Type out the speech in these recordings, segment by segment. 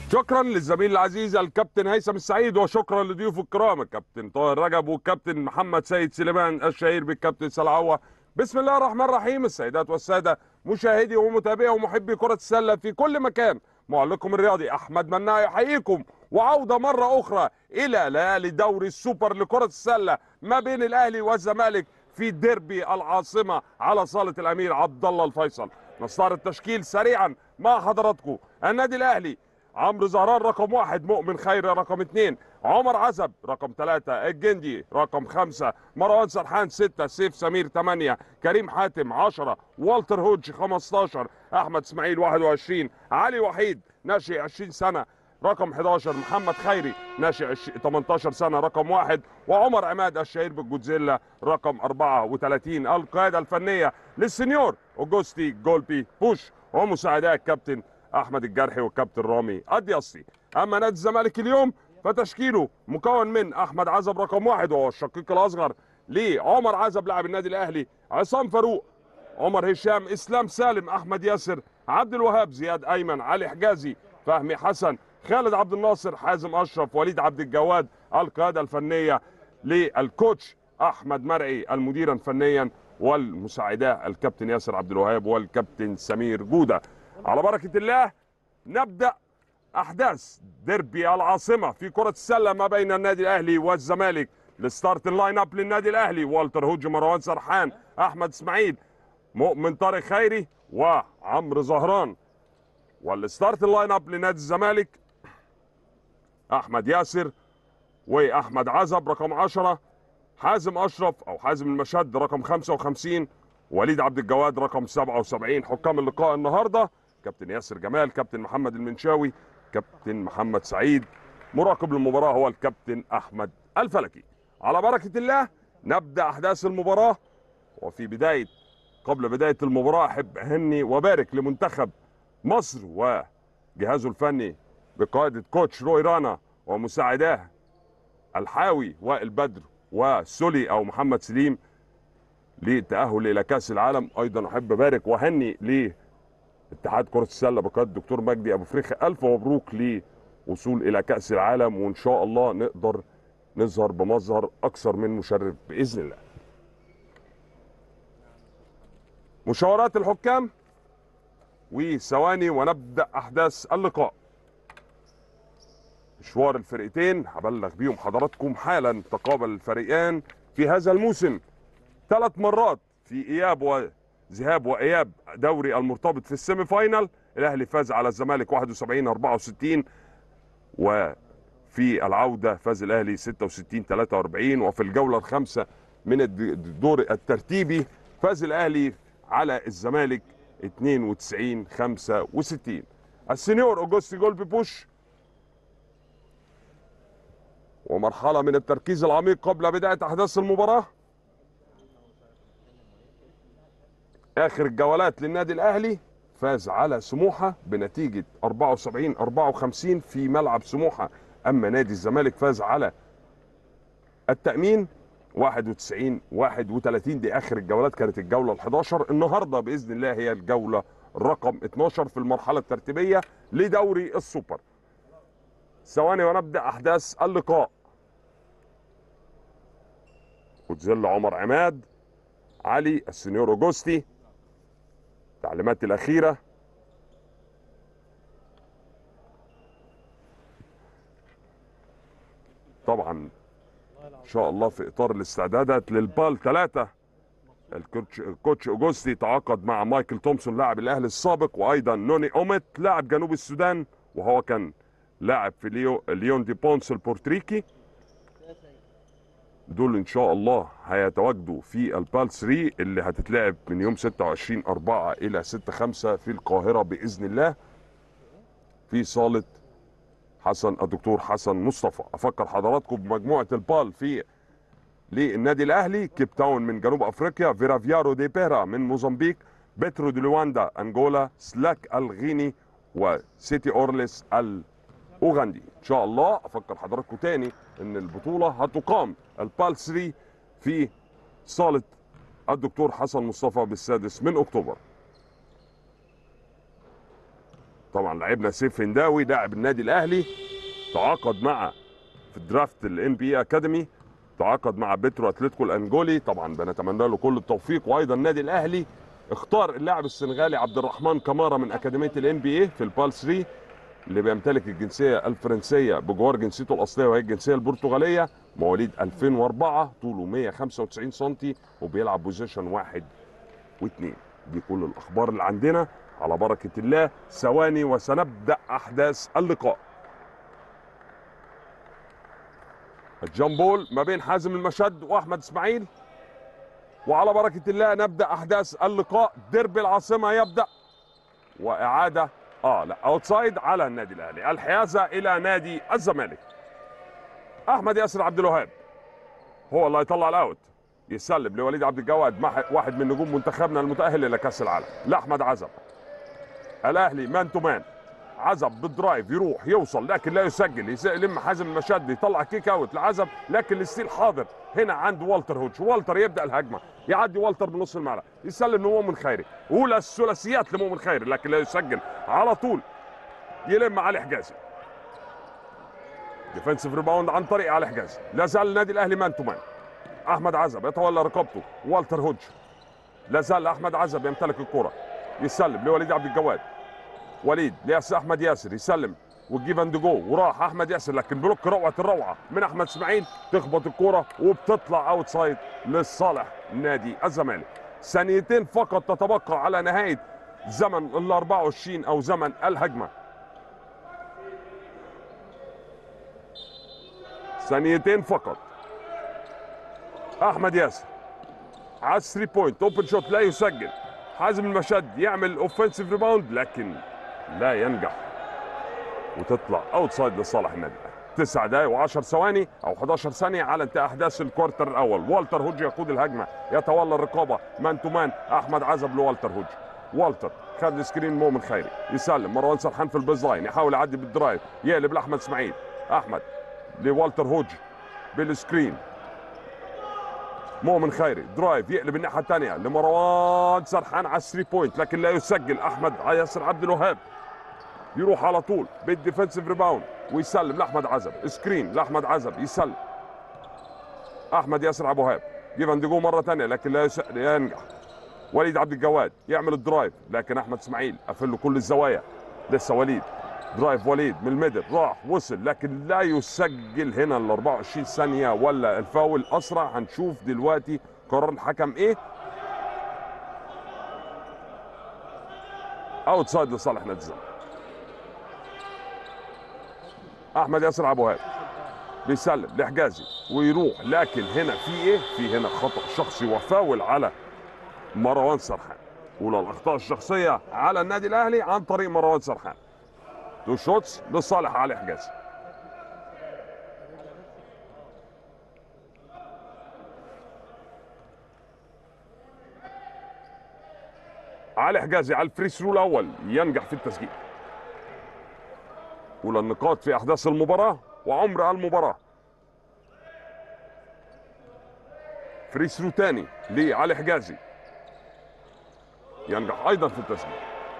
شكرا للزميل العزيز الكابتن هيثم السعيد وشكرا لضيوف الكرام الكابتن طاهر رجب والكابتن محمد سيد سليمان الشهير بالكابتن سلعوه بسم الله الرحمن الرحيم السيدات والساده مشاهدي ومتابعي ومحبي كره السله في كل مكان معلقكم الرياضي احمد مناع يحييكم وعوده مره اخرى الى ليالي دوري السوبر لكره السله ما بين الاهلي والزمالك في ديربي العاصمه على صاله الامير عبد الله الفيصل نستعرض التشكيل سريعا مع حضراتكم النادي الاهلي عمرو زهران رقم واحد مؤمن خير رقم اثنين عمر عزب رقم ثلاثة الجندي رقم خمسة مروان سرحان ستة سيف سمير ثمانية كريم حاتم عشرة والتر هوج 15 أحمد إسماعيل 21 علي وحيد ناشئ 20 سنة رقم 11 محمد خيري ناشئ 18 سنة رقم واحد وعمر عماد الشهير بالجوتزيلا رقم 34 القيادة الفنية للسنيور أوجوستي جولبي بوش ومساعداه الكابتن احمد الجرحي والكابتن رامي الدياسي اما نادي الزمالك اليوم فتشكيله مكون من احمد عزب رقم واحد وهو الشقيق الاصغر لعمر عزب لاعب النادي الاهلي عصام فاروق عمر هشام اسلام سالم احمد ياسر عبد الوهاب زياد ايمن علي حجازي فهمي حسن خالد عبد الناصر حازم اشرف وليد عبد الجواد القياده الفنيه للكوتش احمد مرعي المديرا فنيا والمساعداه الكابتن ياسر عبد الوهاب والكابتن سمير جوده على بركة الله نبدأ أحداث ديربي العاصمة في كرة السلة ما بين النادي الأهلي والزمالك الستارت اللاين اب للنادي الأهلي والتر هوج مروان سرحان أحمد إسماعيل مؤمن طارق خيري وعمرو زهران والستارت اللاين اب لنادي الزمالك أحمد ياسر وأحمد عزب رقم 10 حازم أشرف أو حازم المشد رقم 55 وليد عبد الجواد رقم 77 حكام اللقاء النهارده كابتن ياسر جمال كابتن محمد المنشاوي كابتن محمد سعيد مراقب المباراه هو الكابتن احمد الفلكي على بركه الله نبدا احداث المباراه وفي بدايه قبل بدايه المباراه احب اهني وبارك لمنتخب مصر وجهازه الفني بقياده كوتش روي رانا ومساعداه الحاوي وائل بدر وسولي او محمد سليم للتاهل الى كاس العالم ايضا احب ابارك واهني لاتحاد كره السله بقياده الدكتور مجدي ابو فريخه الف مبروك لوصول الى كاس العالم وان شاء الله نقدر نظهر بمظهر اكثر من مشرف باذن الله مشاورات الحكام وثواني ونبدا احداث اللقاء مشوار الفرقتين هبلغ بيهم حضراتكم حالا تقابل الفريقان في هذا الموسم ثلاث مرات في اياب وذهاب واياب دوري المرتبط في السيمي فاينال الاهلي فاز على الزمالك 71 64 وفي العوده فاز الاهلي 66 43 وفي الجوله الخامسه من الدور الترتيبي فاز الاهلي على الزمالك 92 65 السنيور اوجوستي جولبي بوش ومرحله من التركيز العميق قبل بدايه احداث المباراه اخر الجولات للنادي الاهلي فاز على سموحه بنتيجه 74 54 في ملعب سموحه اما نادي الزمالك فاز على التامين 91 31 دي اخر الجولات كانت الجوله ال11 النهارده باذن الله هي الجوله رقم 12 في المرحله الترتيبيه لدوري السوبر ثواني ونبدا احداث اللقاء وتزل عمر عماد علي السنيور اوجوستي التعليمات الأخيرة طبعا إن شاء الله في إطار الاستعدادات للبال ثلاثة الكوتش الكوتش اوجوستي تعاقد مع مايكل تومسون لاعب الاهلي السابق وايضا نوني اوميت لاعب جنوب السودان وهو كان لاعب في ليو ليون دي بونس البورتريكي دول ان شاء الله هيتواجدوا في البال 3 اللي هتتلعب من يوم 26 4 الى 6 5 في القاهره باذن الله في صاله حسن الدكتور حسن مصطفى افكر حضراتكم بمجموعه البال في للنادي الاهلي كيب تاون من جنوب افريقيا فيرافيارو دي بيرا من موزمبيق بترو دي لواندا انجولا سلاك الغيني وسيتي اورليس الاوغندي ان شاء الله افكر حضراتكم تاني ان البطوله هتقام البال 3 في صاله الدكتور حسن مصطفى بالسادس من اكتوبر طبعا لعبنا سيف هنداوي لاعب النادي الاهلي تعاقد مع في درافت الان بي اكاديمي تعاقد مع بيترو اتلتيكو الانجولي طبعا بنتمنى له كل التوفيق وايضا النادي الاهلي اختار اللاعب السنغالي عبد الرحمن كمارا من اكاديميه الان بي اي في البال 3 اللي بيمتلك الجنسيه الفرنسيه بجوار جنسيته الاصليه وهي الجنسيه البرتغاليه مواليد 2004 طوله 195 سم وبيلعب بوزيشن واحد واثنين دي كل الاخبار اللي عندنا على بركه الله ثواني وسنبدا احداث اللقاء الجامبول ما بين حازم المشد واحمد اسماعيل وعلى بركه الله نبدا احداث اللقاء ديربي العاصمه يبدا واعاده اه لا اوتسايد على النادي الاهلي الحيازه الى نادي الزمالك احمد ياسر عبد الوهاب هو اللي هيطلع الاوت يسلم لوليد عبد الجواد مع- واحد من نجوم منتخبنا المتاهل الى كاس العالم لاحمد عزب الاهلي مان تو مان عزب بالدرايف يروح يوصل لكن لا يسجل يس- يلم حازم المشد يطلع كيك اوت لعزب لكن الستيل حاضر هنا عند والتر هوتش والتر يبدا الهجمه يعدي والتر بنص الملعب يسلم لمؤمن خيري اولى الثلاثيات لمؤمن خيري لكن لا يسجل على طول يلم علي حجازي ديفنسيف ريباوند عن طريق علي حجازي لا زال النادي الاهلي مان تو مان احمد عزب يتولى رقابته والتر هوتش لا زال احمد عزب يمتلك الكره يسلم لوليد عبد الجواد وليد لياس احمد ياسر يسلم وتجيب اند جو وراح احمد ياسر لكن بلوك روعه الروعه من احمد اسماعيل تخبط الكره وبتطلع اوت سايد لصالح نادي الزمالك ثانيتين فقط تتبقى على نهايه زمن ال 24 او زمن الهجمه ثانيتين فقط احمد ياسر على 3 بوينت اوبن شوت لا يسجل حازم المشد يعمل اوفنسيف ريباوند لكن لا ينجح وتطلع اوتسايد لصالح النادي الأهلي. تسع دقائق و10 ثواني او 11 ثانيه على انتهاء احداث الكوارتر الاول والتر هوج يقود الهجمه يتولى الرقابه مان تو مان احمد عزب لوالتر هوج والتر خد السكرين مؤمن خيري يسلم مروان سرحان في البيز لاين يحاول يعدي بالدرايف يقلب لاحمد اسماعيل احمد لوالتر هوج بالسكرين مؤمن خيري درايف يقلب الناحيه الثانيه لمروان سرحان على 3 بوينت لكن لا يسجل احمد ياسر عبد الوهاب يروح على طول بالديفنسيف ريباوند ويسلم لاحمد عزب سكرين لاحمد عزب يسلم احمد ياسر عبد الوهاب جيب اندجو مره ثانيه لكن لا, يس... لا ينجح وليد عبد الجواد يعمل الدرايف لكن احمد اسماعيل قفل له كل الزوايا لسه وليد درايف وليد من الميدل راح وصل لكن لا يسجل هنا ال 24 ثانيه ولا الفاول اسرع هنشوف دلوقتي قرار الحكم ايه اوت سايد لصالح نادي الزمالك احمد ياسر عبد الوهاب بيسلم لحجازي ويروح لكن هنا في ايه في هنا خطا شخصي وفاول على مروان سرحان اولى الاخطاء الشخصيه على النادي الاهلي عن طريق مروان سرحان تو شوتس لصالح علي حجازي علي حجازي على الفري ثرو الاول ينجح في التسجيل اولى النقاط في احداث المباراه وعمر المباراه فري ثرو تاني لعلي حجازي ينجح ايضا في التسجيل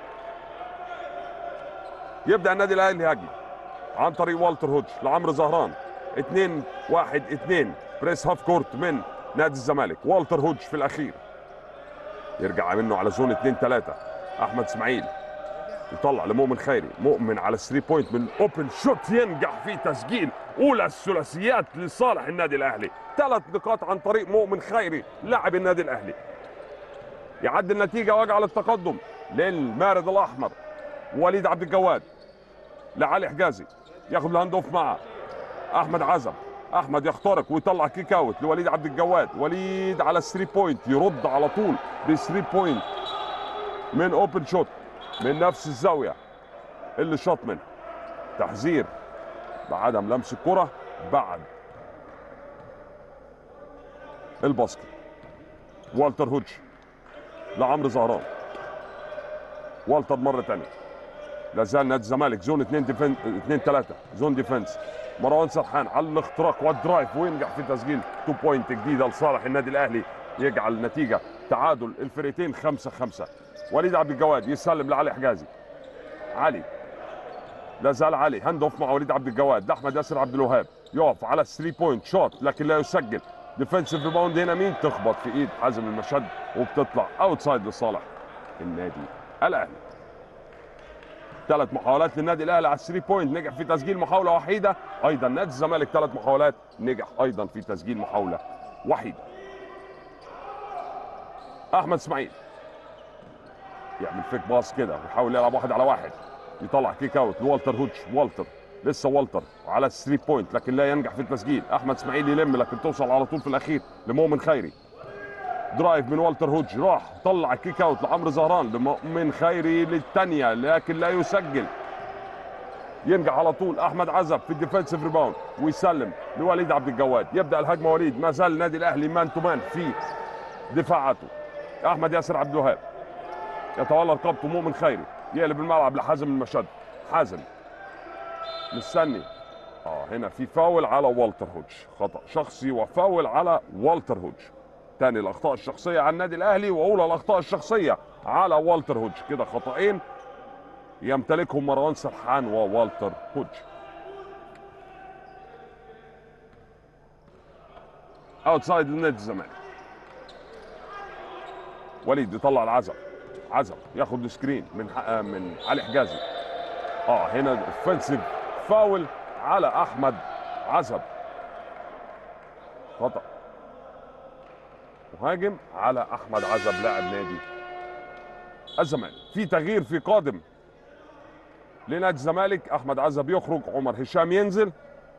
يبدا النادي الاهلي هجمه عن طريق والتر هوتش لعمرو زهران 2 1 2 بريس هاف كورت من نادي الزمالك والتر هوتش في الاخير يرجع منه على زون 2 3 احمد اسماعيل يطلع لمؤمن خيري مؤمن على 3 بوينت من اوبن شوت ينجح في تسجيل اولى الثلاثيات لصالح النادي الاهلي ثلاث نقاط عن طريق مؤمن خيري لاعب النادي الاهلي يعدي النتيجه ويجعل التقدم للمارد الاحمر وليد عبد الجواد لعلي حجازي ياخد الهاند اوف مع احمد عزب احمد يخترق ويطلع كيك اوت لوليد عبد الجواد وليد على 3 بوينت يرد على طول ب 3 بوينت من اوبن شوت من نفس الزاويه اللي شاط منها تحذير بعدم لمس الكره بعد الباسكت والتر هوتش لعمرو زهران والتر مره ثانيه لا زال نادي الزمالك زون 2 ديفن 2 3 زون ديفنس مروان سرحان على الاختراق والدرايف وينجح في تسجيل 2 بوينت جديده لصالح النادي الاهلي يجعل النتيجه تعادل الفرقتين 5 5 وليد عبد الجواد يسلم لعلي حجازي علي لا زال علي هاند اوف مع وليد عبد الجواد لاحمد ياسر عبد الوهاب يقف على 3 بوينت شوت لكن لا يسجل ديفensive ريباوند هنا مين تخبط في ايد حازم المشد وبتطلع اوتسايد لصالح النادي الاهلي ثلاث محاولات للنادي الاهلي على 3 بوينت نجح في تسجيل محاوله وحيده ايضا نادي الزمالك ثلاث محاولات نجح ايضا في تسجيل محاوله وحيده احمد اسماعيل يعمل فيك باص كده ويحاول يلعب واحد على واحد يطلع كيك اوت لوالتر هوتش والتر لسه والتر على 3 بوينت لكن لا ينجح في التسجيل احمد اسماعيل يلم لكن توصل على طول في الاخير لمؤمن خيري درايف من والتر هوتش راح طلع كيك اوت لعمرو زهران لمؤمن خيري للثانيه لكن لا يسجل ينجح على طول احمد عزب في الديفensive ريباوند ويسلم لوليد عبد الجواد يبدا الهجمه وليد ما زال النادي الاهلي مان تو مان في دفاعاته احمد ياسر عبد الوهاب يتولى رقبته مؤمن خيري يقلب الملعب لحازم المشد حازم مستني اه هنا في فاول على والتر هوتش خطا شخصي وفاول على والتر هوتش تاني الاخطاء الشخصيه على النادي الاهلي واولى الاخطاء الشخصيه على والتر هوتش كده خطأين يمتلكهم مروان سرحان ووالتر هوتش اوتسايد لنادي الزمالك وليد يطلع العزب عزب ياخد سكرين من حق من علي حجازي اه هنا اوفنسيف فاول على احمد عزب خطا مهاجم على احمد عزب لاعب نادي الزمالك في تغيير في قادم لنادي الزمالك احمد عزب يخرج عمر هشام ينزل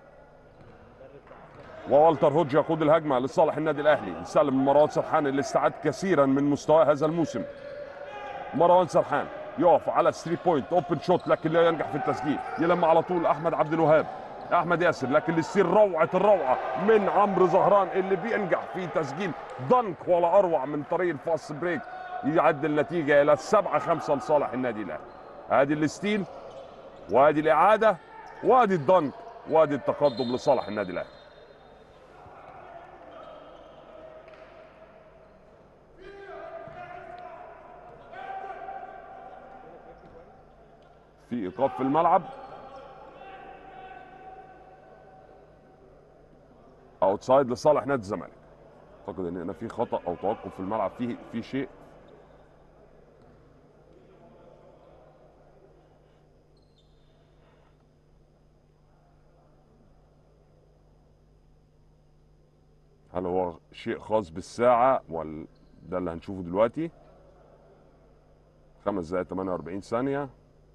ووالتر هوج يقود الهجمه لصالح النادي الاهلي يسلم من مروان سرحان اللي استعد كثيرا من مستواه هذا الموسم مروان سرحان يقف على 3 بوينت اوبن شوت لكن لا ينجح في التسجيل يلم على طول احمد عبد الوهاب احمد ياسر لكن للسير روعه الروعه من عمرو زهران اللي بينجح في تسجيل دنك ولا اروع من طريق الفاست بريك يعدل النتيجه الى 7 5 لصالح النادي الاهلي ادي الستيل وادي الاعاده وادي الدنك وادي التقدم لصالح النادي الاهلي في ايقاف في الملعب اوتسايد لصالح نادي الزمالك اعتقد ان هنا في خطا او توقف في الملعب فيه في شيء هل هو شيء خاص بالساعة ولا ده اللي هنشوفه دلوقتي خمس دقايق 48 ثانية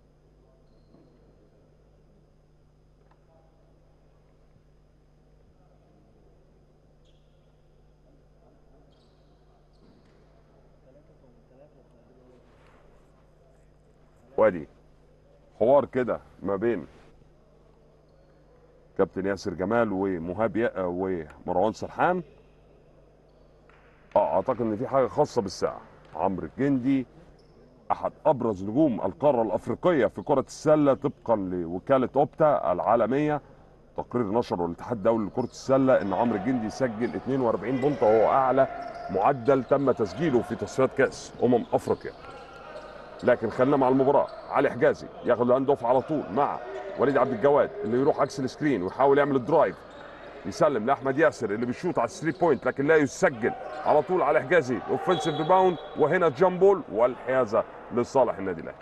وادي حوار كده ما بين كابتن ياسر جمال ومهاب يا- ومروان سرحان اه اعتقد ان في حاجه خاصه بالساعه عمرو الجندي احد ابرز نجوم القاره الافريقيه في كره السله طبقا لوكاله اوبتا العالميه تقرير نشره الاتحاد الدولي لكره السله ان عمرو الجندي سجل 42 بنطه وهو اعلى معدل تم تسجيله في تصفيات كاس امم افريقيا لكن خلينا مع المباراه علي حجازي ياخد الهاند اوف على طول مع وليد عبد الجواد اللي يروح عكس السكرين ويحاول يعمل الدرايف يسلم لاحمد ياسر اللي بيشوط على الثري بوينت لكن لا يسجل على طول على حجازي اوفنسيف ريباوند وهنا جامبول والحيازه لصالح النادي الاهلي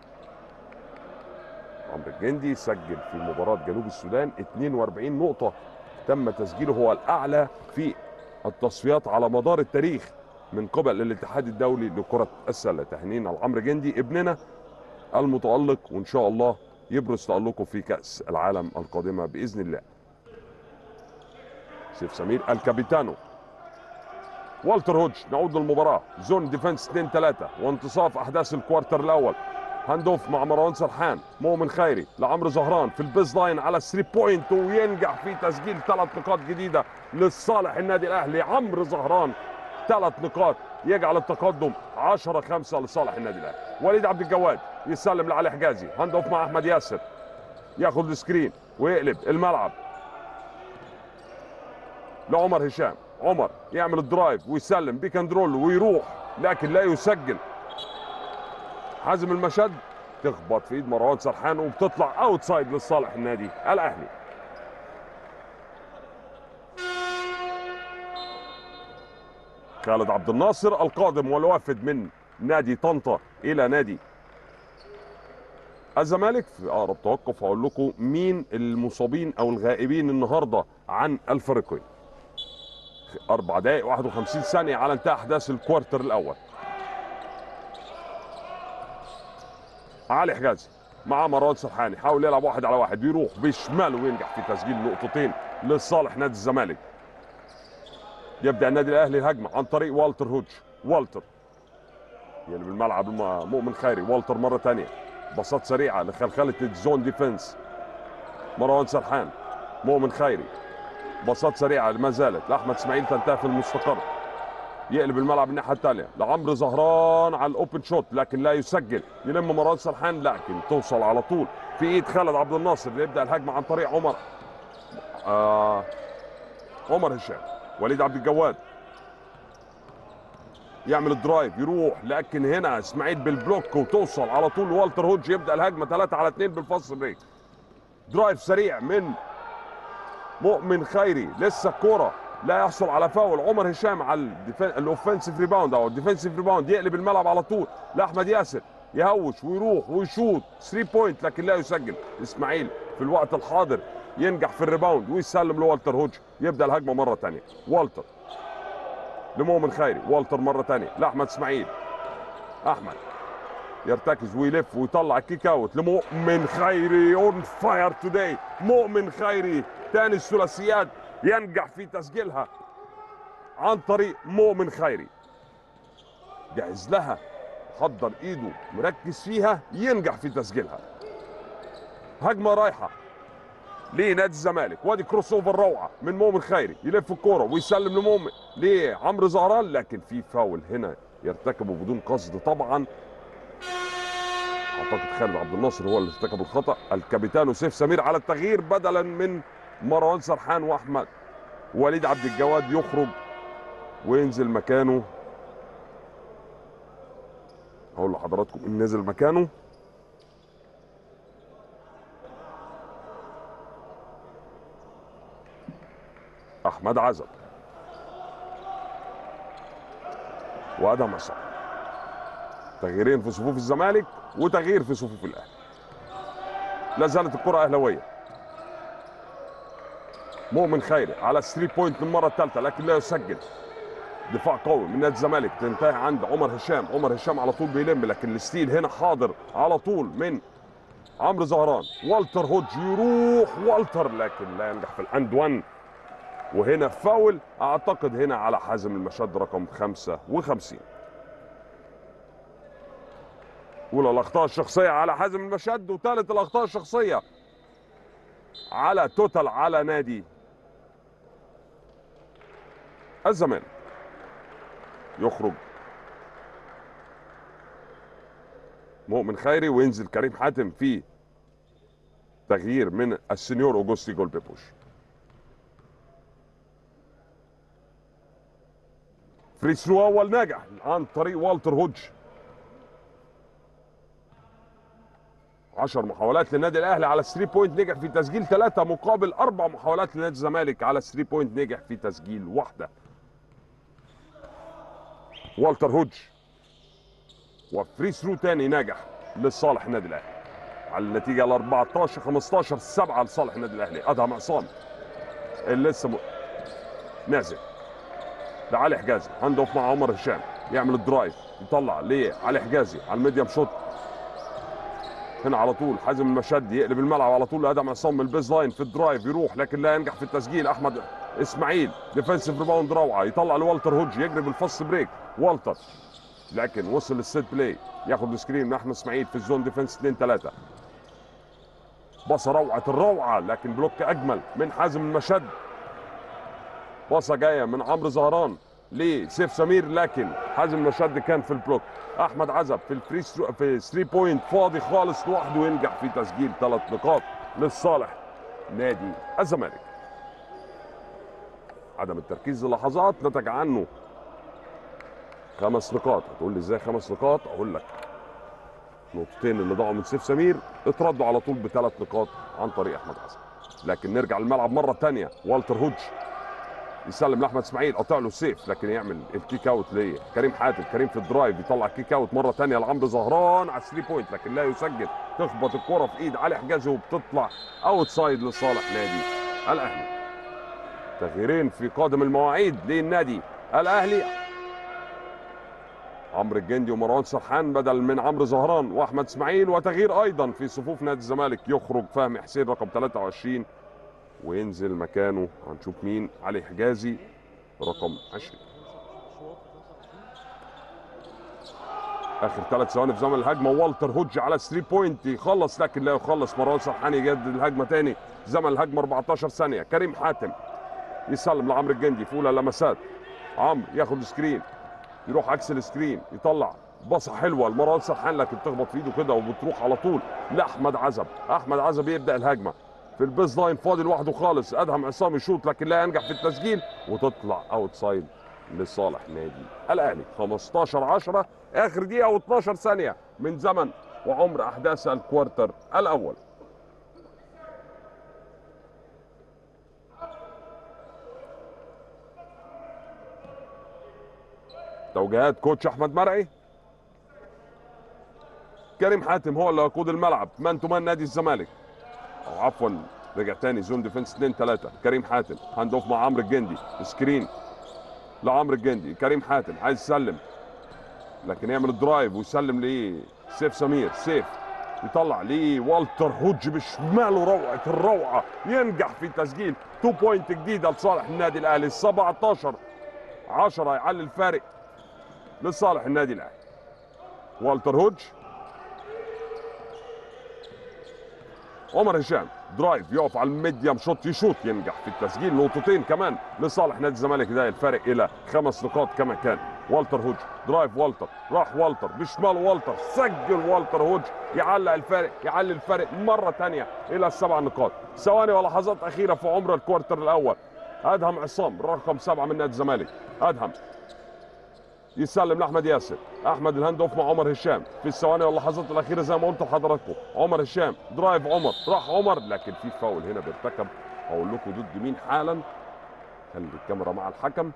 عمرو الجندي سجل في مباراه جنوب السودان 42 نقطه تم تسجيله هو الاعلى في التصفيات على مدار التاريخ من قبل الاتحاد الدولي لكره السله تهنينا لعمرو جندي ابننا المتالق وان شاء الله يبرز تالقه في كاس العالم القادمه باذن الله سيف سمير الكابيتانو والتر هودج نعود للمباراه زون ديفنس 2 3 وانتصاف احداث الكوارتر الاول هاند اوف مع مروان سرحان مؤمن خيري لعمرو زهران في البيز لاين على 3 بوينت وينجح في تسجيل ثلاث نقاط جديده لصالح النادي الاهلي عمرو زهران ثلاث نقاط يجعل التقدم 10 5 لصالح النادي الاهلي وليد عبد الجواد يسلم لعلي حجازي هاند اوف مع احمد ياسر ياخد السكرين ويقلب الملعب لعمر هشام عمر يعمل الدرايف ويسلم بيك اند رول ويروح لكن لا يسجل حازم المشد تخبط في ايد مروان سرحان وبتطلع اوت سايد لصالح النادي الاهلي خالد عبد الناصر القادم والوافد من نادي طنطا الى نادي الزمالك في اقرب توقف هقول لكم مين المصابين او الغائبين النهارده عن الفريقين اربع دقائق 51 ثانيه على انتهاء احداث الكوارتر الاول علي حجازي مع مروان سرحاني حاول يلعب واحد على واحد بيروح بشماله وينجح في تسجيل نقطتين لصالح نادي الزمالك يبدا النادي الاهلي الهجمه عن طريق والتر هوج والتر يقلب الملعب مع مؤمن خيري والتر مره ثانيه باصات سريعه لخلخله الزون ديفنس مروان سرحان مؤمن خيري باصات سريعه ما زالت لاحمد اسماعيل تنتهي في المستقر يقلب الملعب الناحيه الثانيه لعمرو زهران على الاوبن شوت لكن لا يسجل يلم مروان سرحان لكن توصل على طول في ايد خالد عبد الناصر يبدا الهجمه عن طريق عمر آه عمر هشام وليد عبد الجواد يعمل الدرايف يروح لكن هنا اسماعيل بالبلوك وتوصل على طول والتر هوج يبدا الهجمه 3 على 2 بالفاست بريك درايف سريع من مؤمن خيري لسه الكوره لا يحصل على فاول عمر هشام على الاوفنسيف ريباوند او الديفنسيف ريباوند يقلب الملعب على طول لاحمد ياسر يهوش ويروح ويشوط 3 بوينت لكن لا يسجل اسماعيل في الوقت الحاضر ينجح في الريباوند ويسلم لوالتر هوج يبدا الهجمه مره ثانيه والتر لمؤمن خيري والتر مره ثانيه لاحمد اسماعيل احمد يرتكز ويلف ويطلع الكيك اوت لمؤمن خيري اون فاير توداي مؤمن خيري ثاني الثلاثيات ينجح في تسجيلها عن طريق مؤمن خيري جهز لها حضر ايده مركز فيها ينجح في تسجيلها هجمه رايحه لنادي الزمالك وادي كروس اوفر روعه من مؤمن خيري يلف الكوره ويسلم لمؤمن لعمرو زهران لكن في فاول هنا يرتكبه بدون قصد طبعا اعتقد خالد عبد الناصر هو اللي ارتكب الخطا الكابيتانو سيف سمير على التغيير بدلا من مروان سرحان واحمد وليد عبد الجواد يخرج وينزل مكانه هقول لحضراتكم ان نزل مكانه احمد عزب وادهم عصام تغييرين في صفوف الزمالك وتغيير في صفوف الاهلي لا زالت الكره اهلاويه مؤمن خيري على الثري بوينت للمره الثالثه لكن لا يسجل دفاع قوي من نادي الزمالك تنتهي عند عمر هشام عمر هشام على طول بيلم لكن الستيل هنا حاضر على طول من عمرو زهران والتر هوج يروح والتر لكن لا ينجح في الاند 1 وهنا فاول اعتقد هنا على حازم المشد رقم 55 اولى الاخطاء الشخصيه على حازم المشد وثالث الاخطاء الشخصيه على توتال على نادي الزمالك يخرج مؤمن خيري وينزل كريم حاتم في تغيير من السنيور اوجوستي جول بيبوش فري ثرو اول ناجح عن طريق والتر هوج 10 محاولات للنادي الاهلي على 3 بوينت نجح في تسجيل ثلاثه مقابل اربع محاولات لنادي الزمالك على 3 بوينت نجح في تسجيل واحده والتر هوج وفري ثرو تاني ناجح لصالح النادي الاهلي على النتيجه ال 14 15 7 لصالح النادي الاهلي ادهم عصام اللي لسه م... نازل لعلي حجازي هاند اوف مع عمر هشام يعمل الدرايف يطلع لعلي حجازي على الميديم شوت هنا على طول حازم المشد يقلب الملعب على طول لادم عصام من البيز لاين في الدرايف يروح لكن لا ينجح في التسجيل احمد اسماعيل ديفensive ريباوند روعه يطلع لوالتر هوج يجري بالفاست بريك والتر لكن وصل للسيت بلاي ياخد السكرين من احمد اسماعيل في الزون ديفنس 2 3 باصه روعه الروعه لكن بلوك اجمل من حازم المشد باصه جايه من عمرو زهران لسيف سمير لكن حازم المشد كان في البلوك احمد عزب في الفري في 3 بوينت فاضي خالص لوحده ينجح في تسجيل ثلاث نقاط للصالح نادي الزمالك عدم التركيز للحظات نتج عنه خمس نقاط هتقول لي ازاي خمس نقاط اقول لك نقطتين اللي ضاعوا من سيف سمير اتردوا على طول بثلاث نقاط عن طريق احمد حسن لكن نرجع الملعب مره ثانيه والتر هوج يسلم لاحمد اسماعيل قطع له سيف لكن يعمل الكيك اوت ليه كريم حاتم كريم في الدرايف يطلع كيك اوت مره ثانيه لعمرو زهران على 3 بوينت لكن لا يسجل تخبط الكره في ايد علي حجازي وبتطلع اوت سايد لصالح نادي الاهلي تغييرين في قادم المواعيد للنادي الاهلي عمرو الجندي ومروان سرحان بدل من عمرو زهران واحمد اسماعيل وتغيير ايضا في صفوف نادي الزمالك يخرج فهمي حسين رقم 23 وينزل مكانه هنشوف مين علي حجازي رقم 20 اخر ثلاث ثواني في زمن الهجمه والتر هوج على 3 بوينت يخلص لكن لا يخلص مروان سرحان يجدد الهجمه تاني زمن الهجمه 14 ثانيه كريم حاتم يسلم لعمرو الجندي في اولى لمسات عمرو ياخد سكرين يروح عكس السكرين يطلع باصه حلوه لمروان سرحان لكن تخبط في ايده كده وبتروح على طول لاحمد عزب احمد عزب يبدا الهجمه في البيز لاين فاضي لوحده خالص ادهم عصام يشوط لكن لا ينجح في التسجيل وتطلع اوت سايد لصالح نادي الاهلي 15 10 اخر دقيقه و12 ثانيه من زمن وعمر احداث الكوارتر الاول توجيهات كوتش احمد مرعي كريم حاتم هو اللي يقود الملعب مان تو مان نادي الزمالك او عفوا رجع تاني زون ديفنس 2 3 كريم حاتم هاند اوف مع عمرو الجندي سكرين لعمرو الجندي كريم حاتم عايز يسلم لكن يعمل الدرايف ويسلم لسيف سمير سيف يطلع ليه والتر هوج بشماله روعه الروعه ينجح في تسجيل 2 بوينت جديده لصالح النادي الاهلي 17 10 يعلي الفارق لصالح النادي الاهلي والتر هوج عمر هشام درايف يقف على الميديم شوت يشوط ينجح في التسجيل نقطتين كمان لصالح نادي الزمالك ده الفارق الى خمس نقاط كما كان والتر هوج درايف والتر راح والتر بشمال والتر سجل والتر هوج يعلق الفارق يعلي الفارق مره ثانيه الى السبع نقاط ثواني ولحظات اخيره في عمر الكوارتر الاول ادهم عصام رقم سبعه من نادي الزمالك ادهم يسلم لاحمد ياسر احمد الهاند اوف مع عمر هشام في الثواني واللحظات الاخيره زي ما قلت لحضراتكم عمر هشام درايف عمر راح عمر لكن في فاول هنا بيرتكب اقول لكم ضد مين حالا خلي الكاميرا مع الحكم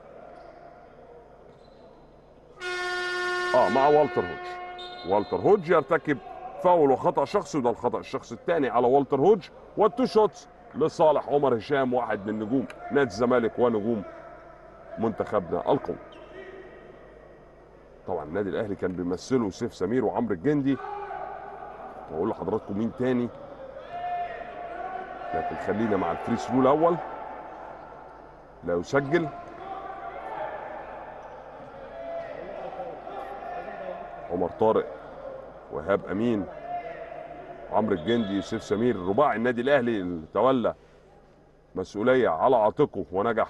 اه مع والتر هوج والتر هوج يرتكب فاول وخطا شخصي وده الخطا الشخصي الثاني على والتر هوج والتو شوتس لصالح عمر هشام واحد من نجوم نادي الزمالك ونجوم منتخبنا القومي طبعا النادي الاهلي كان بيمثله سيف سمير وعمرو الجندي واقول لحضراتكم مين تاني لكن خلينا مع الفري ثرو الاول لا يسجل عمر طارق وهاب امين عمرو الجندي يوسف سمير رباعي النادي الاهلي اللي تولى مسؤوليه على عاتقه ونجح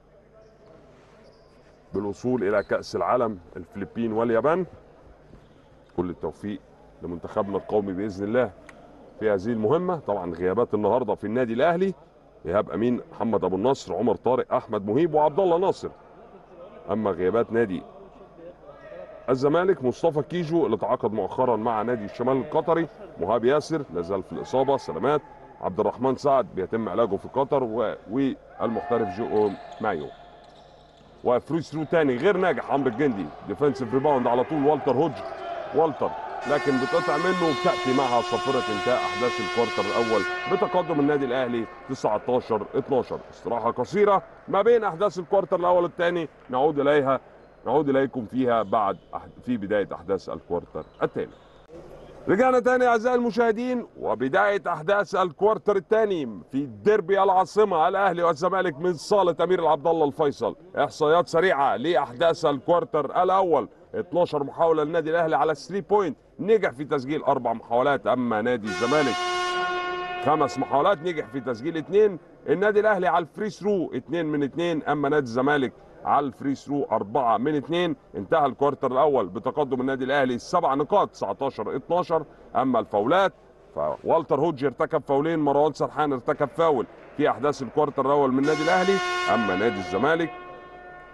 بالوصول الى كاس العالم الفلبين واليابان كل التوفيق لمنتخبنا القومي باذن الله في هذه المهمه طبعا غيابات النهارده في النادي الاهلي ايهاب امين محمد ابو النصر عمر طارق احمد مهيب وعبد الله ناصر اما غيابات نادي الزمالك مصطفى كيجو اللي تعاقد مؤخرا مع نادي الشمال القطري مهاب ياسر لازال في الاصابه سلامات عبد الرحمن سعد بيتم علاجه في قطر و... والمحترف جو مايو وفري ثرو تاني غير ناجح عمرو الجندي ديفensive ريباوند على طول والتر هوج والتر لكن بتقطع منه وتاتي معها صفره انتهاء احداث الكوارتر الاول بتقدم النادي الاهلي 19 12 استراحه قصيره ما بين احداث الكوارتر الاول والثاني نعود اليها نعود اليكم فيها بعد أح- في بدايه احداث الكوارتر الثاني رجعنا تاني اعزائي المشاهدين وبدايه احداث الكوارتر الثاني في ديربي العاصمه الاهلي والزمالك من صاله امير العبد الله الفيصل احصائيات سريعه لاحداث الكوارتر الاول 12 محاوله للنادي الاهلي على 3 بوينت نجح في تسجيل اربع محاولات اما نادي الزمالك خمس محاولات نجح في تسجيل اثنين النادي الاهلي على الفري ثرو اثنين من اثنين اما نادي الزمالك على الفري ثرو أربعة من اثنين انتهى الكوارتر الأول بتقدم النادي الأهلي سبع نقاط 19 12 أما الفاولات فوالتر هوج ارتكب فاولين مروان سرحان ارتكب فاول في أحداث الكوارتر الأول من النادي الأهلي أما نادي الزمالك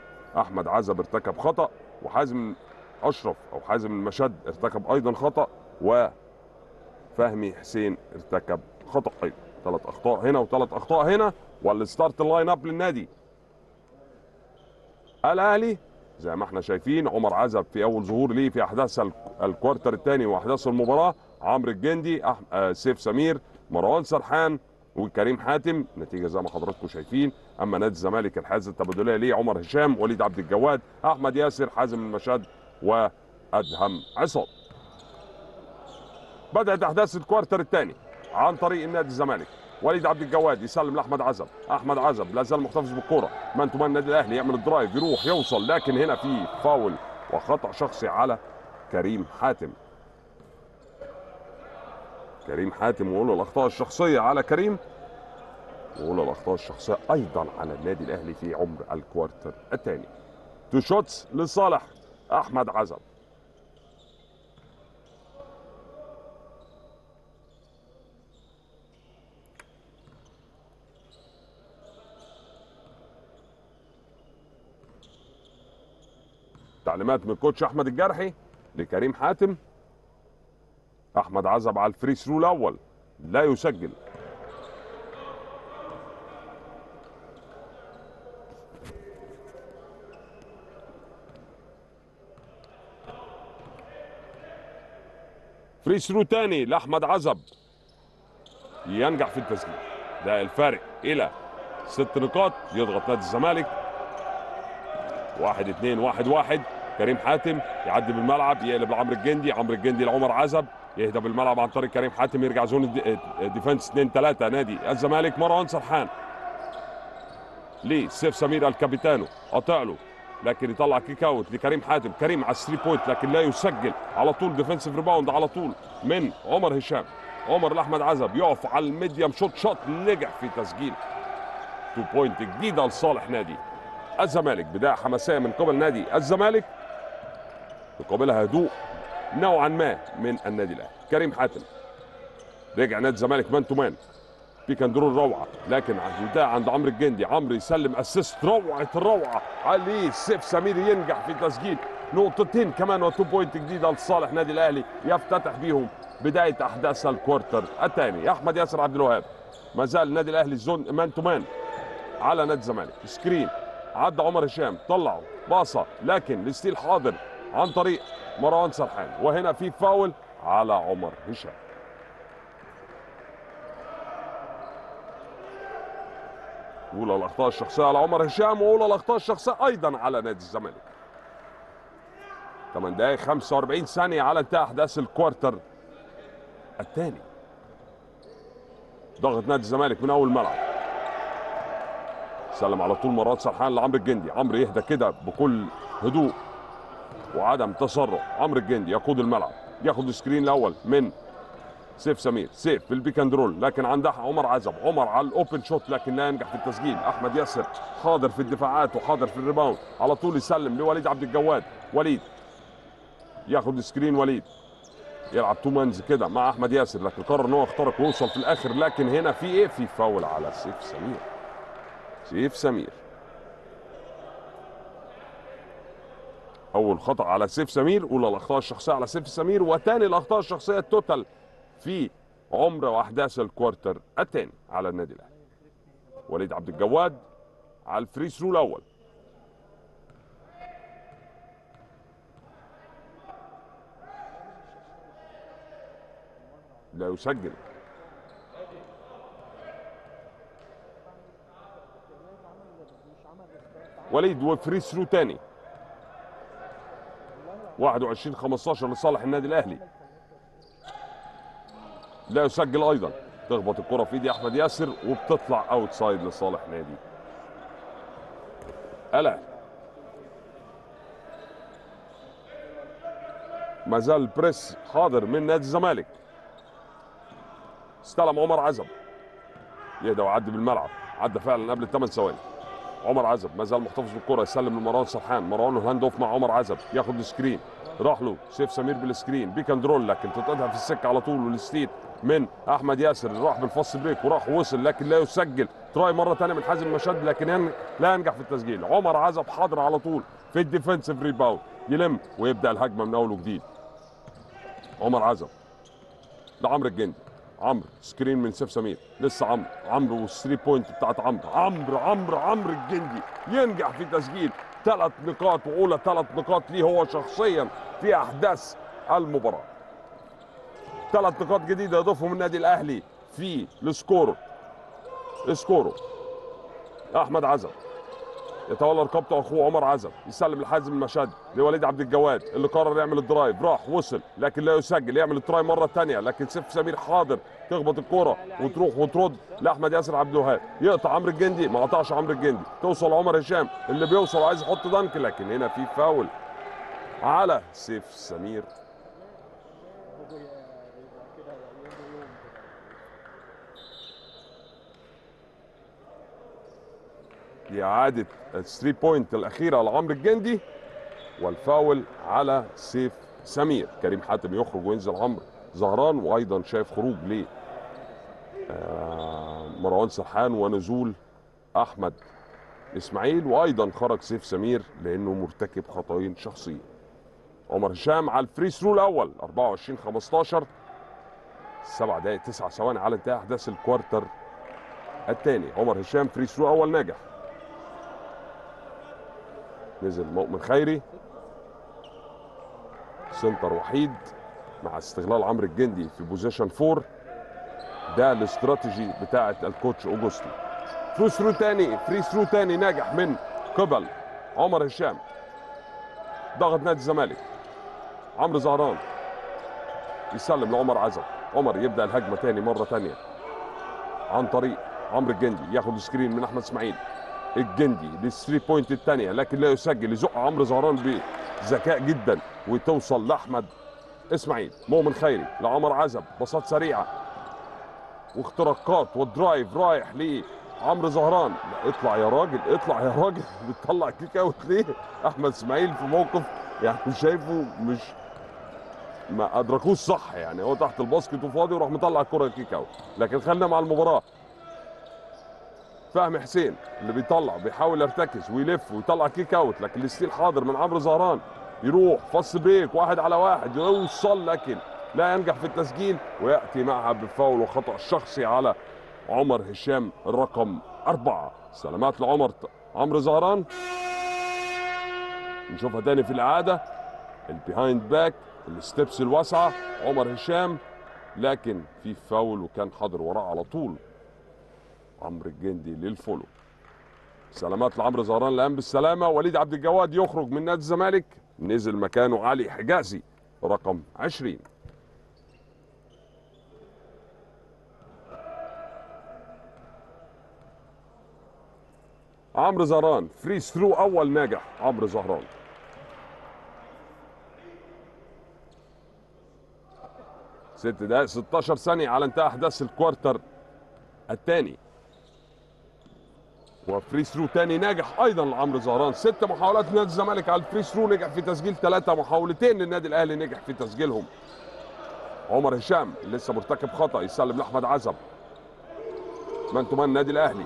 أحمد عزب ارتكب خطأ وحازم أشرف أو حازم المشد ارتكب أيضا خطأ وفهمي حسين ارتكب خطأين ثلاث اخطاء هنا وثلاث اخطاء هنا والستارت اللاين اب للنادي الاهلي زي ما احنا شايفين عمر عزب في اول ظهور ليه في احداث ال- الكوارتر الثاني واحداث المباراه عمرو الجندي أح... آه سيف سمير مروان سرحان وكريم حاتم نتيجه زي ما حضراتكم شايفين اما نادي الزمالك الحازه التبادليه ليه عمر هشام وليد عبد الجواد احمد ياسر حازم المشاد وادهم عصام بدات احداث الكوارتر الثاني عن طريق النادي الزمالك وليد عبد الجواد يسلم لاحمد عزب احمد عزب لا زال محتفظ بالكره مان تو مان النادي الاهلي يعمل الدرايف يروح يوصل لكن هنا في فاول وخطا شخصي على كريم حاتم كريم حاتم وقول الاخطاء الشخصيه على كريم وقول الاخطاء الشخصيه ايضا على النادي الاهلي في عمر الكوارتر الثاني تو شوتس لصالح احمد عزب تعليمات من كوتش احمد الجرحي لكريم حاتم احمد عزب على الفري ثرو الاول لا يسجل فري ثرو تاني لاحمد عزب ينجح في التسجيل ده الفارق الى ست نقاط يضغط نادي الزمالك واحد اتنين واحد واحد كريم حاتم يعدي بالملعب يقلب لعمرو الجندي عمرو الجندي لعمر عزب يهدى بالملعب عن طريق كريم حاتم يرجع زون الد- الديفنس 2 3 نادي الزمالك مروان سرحان ليه سيف سمير الكابيتانو قاطع له لكن يطلع كيك اوت لكريم حاتم كريم على الثري بوينت لكن لا يسجل على طول ديفنسيف ريباوند على طول من عمر هشام عمر لاحمد عزب يقف على الميديم شوت شوت نجح في تسجيل تو بوينت جديده لصالح نادي الزمالك بدايه حماسيه من قبل نادي الزمالك مقابلها هدوء نوعا ما من النادي الاهلي كريم حاتم رجع نادي الزمالك مان تو مان بيك اند رول روعه لكن البدايه عند عمرو الجندي عمرو يسلم اسيست روعه الروعه عليه سيف سمير ينجح في تسجيل نقطتين كمان وتو بوينت جديده لصالح نادي الاهلي يفتتح بيهم بدايه احداث الكوارتر الثاني احمد ياسر عبد الوهاب ما زال النادي الاهلي زون مان تو مان على نادي الزمالك سكرين عدى عمر هشام طلعه باصه لكن الستيل حاضر عن طريق مروان سرحان وهنا في فاول على عمر هشام اولى الاخطاء الشخصيه على عمر هشام واولى الاخطاء الشخصيه ايضا على نادي الزمالك 8 دقائق 45 ثانيه على انتهاء احداث الكوارتر الثاني ضغط نادي الزمالك من اول الملعب سلم على طول مرات سرحان لعمرو الجندي عمرو يهدى كده بكل هدوء وعدم تسرع عمرو الجندي يقود الملعب ياخد السكرين الاول من سيف سمير سيف في البيك اند رول لكن عندها عمر عزب عمر على الاوبن شوت لكن لا ينجح في التسجيل احمد ياسر حاضر في الدفاعات وحاضر في الريباوند على طول يسلم لوليد عبد الجواد وليد ياخد سكرين وليد يلعب تو مانز كده مع احمد ياسر لكن قرر ان هو يخترق ويوصل في الاخر لكن هنا في ايه في فاول على سيف سمير سيف سمير اول خطا على سيف سمير اولى الاخطاء الشخصيه على سيف سمير وثاني الاخطاء الشخصيه التوتال في عمر واحداث الكوارتر الثاني على النادي الاهلي وليد عبد الجواد على الفري ثرو الاول لا يسجل وليد وفري ثرو تاني 21 15 لصالح النادي الاهلي لا يسجل ايضا تخبط الكره في ايدي احمد ياسر وبتطلع اوت سايد لصالح نادي الاهلي ما زال البريس حاضر من نادي الزمالك استلم عمر عزب يهدى ويعدي بالملعب عدى فعلا قبل الثمان ثواني عمر عزب ما زال محتفظ بالكره يسلم لمروان سرحان مروان له هاند اوف مع عمر عزب ياخد السكرين راح له سيف سمير بالسكرين بيك اند رول لكن تتقطع في السكه على طول والستيت من احمد ياسر راح بالفاست بريك وراح وصل لكن لا يسجل تراي مره ثانيه من حازم مشاد لكن ين- لا ينجح في التسجيل عمر عزب حاضر على طول في الديفنسيف ريباوند يلم ويبدا الهجمه من اول وجديد عمر عزب لعمرو الجندي عمرو سكرين من سيف سمير لسه عمرو عمرو والثري بوينت بتاعت عمرو عمرو عمرو عمرو الجندي ينجح في تسجيل ثلاث نقاط واولى ثلاث نقاط ليه هو شخصيا في احداث المباراه ثلاث نقاط جديده يضيفهم النادي الاهلي في السكور سكوره احمد عزب يتولى رقبته اخوه عمر عزب يسلم لحازم المشهد لوليد عبد الجواد اللي قرر يعمل الدرايف راح وصل لكن لا يسجل يعمل التراي مره ثانيه لكن سيف سمير حاضر تخبط الكوره وتروح وترد لاحمد ياسر عبد الوهاب يقطع عمرو الجندي ما قطعش عمرو الجندي توصل عمر هشام اللي بيوصل وعايز يحط دنك لكن هنا في فاول على سيف سمير لإعادة الثري بوينت الأخيرة لعمرو الجندي والفاول على سيف سمير كريم حاتم يخرج وينزل عمرو زهران وأيضا شايف خروج ل آه، مروان سرحان ونزول أحمد إسماعيل وأيضا خرج سيف سمير لأنه مرتكب خطأين شخصيين عمر هشام على الفري ثرو الأول 24 15 سبع دقائق تسع ثواني على انتهاء أحداث الكوارتر الثاني عمر هشام فري ثرو أول ناجح نزل مؤمن خيري سنتر وحيد مع استغلال عمرو الجندي في بوزيشن فور ده الاستراتيجي بتاعه الكوتش اوجوستي فري ثرو تاني فري ثرو تاني ناجح من قبل عمر هشام ضغط نادي الزمالك عمرو زهران يسلم لعمر عزب عمر يبدا الهجمه تاني مره تانيه عن طريق عمرو الجندي ياخد سكرين من احمد اسماعيل الجندي للثري بوينت الثانيه لكن لا يسجل يزق عمرو زهران بذكاء جدا وتوصل لاحمد اسماعيل مؤمن خيري لعمر عزب باصات سريعه واختراقات والدرايف رايح لعمرو زهران لا اطلع يا راجل اطلع يا راجل بتطلع كيك اوت ليه احمد اسماعيل في موقف يعني شايفه مش ما ادركوش صح يعني هو تحت الباسكت وفاضي وراح مطلع الكره كيك اوت لكن خلينا مع المباراه فهمي حسين اللي بيطلع بيحاول يرتكز ويلف ويطلع كيك اوت لكن الستيل حاضر من عمرو زهران يروح فص بريك واحد على واحد يوصل لكن لا ينجح في التسجيل وياتي معها بفاول وخطا شخصي على عمر هشام الرقم أربعة سلامات لعمر عمرو زهران نشوفها تاني في الإعادة البيهايند باك الستبس الواسعة عمر هشام لكن في فاول وكان حاضر وراه على طول عمرو الجندي للفولو سلامات لعمرو زهران الان بالسلامه وليد عبد الجواد يخرج من نادي الزمالك نزل مكانه علي حجازي رقم 20 عمرو زهران فري ثرو اول ناجح عمرو زهران ست دقائق 16 ثانية على انتهاء أحداث الكوارتر الثاني وفري ثرو تاني ناجح ايضا لعمرو زهران ست محاولات نادي الزمالك على الفري ثرو نجح في تسجيل ثلاثه محاولتين للنادي الاهلي نجح في تسجيلهم عمر هشام لسه مرتكب خطا يسلم لاحمد عزب من تمان النادي الاهلي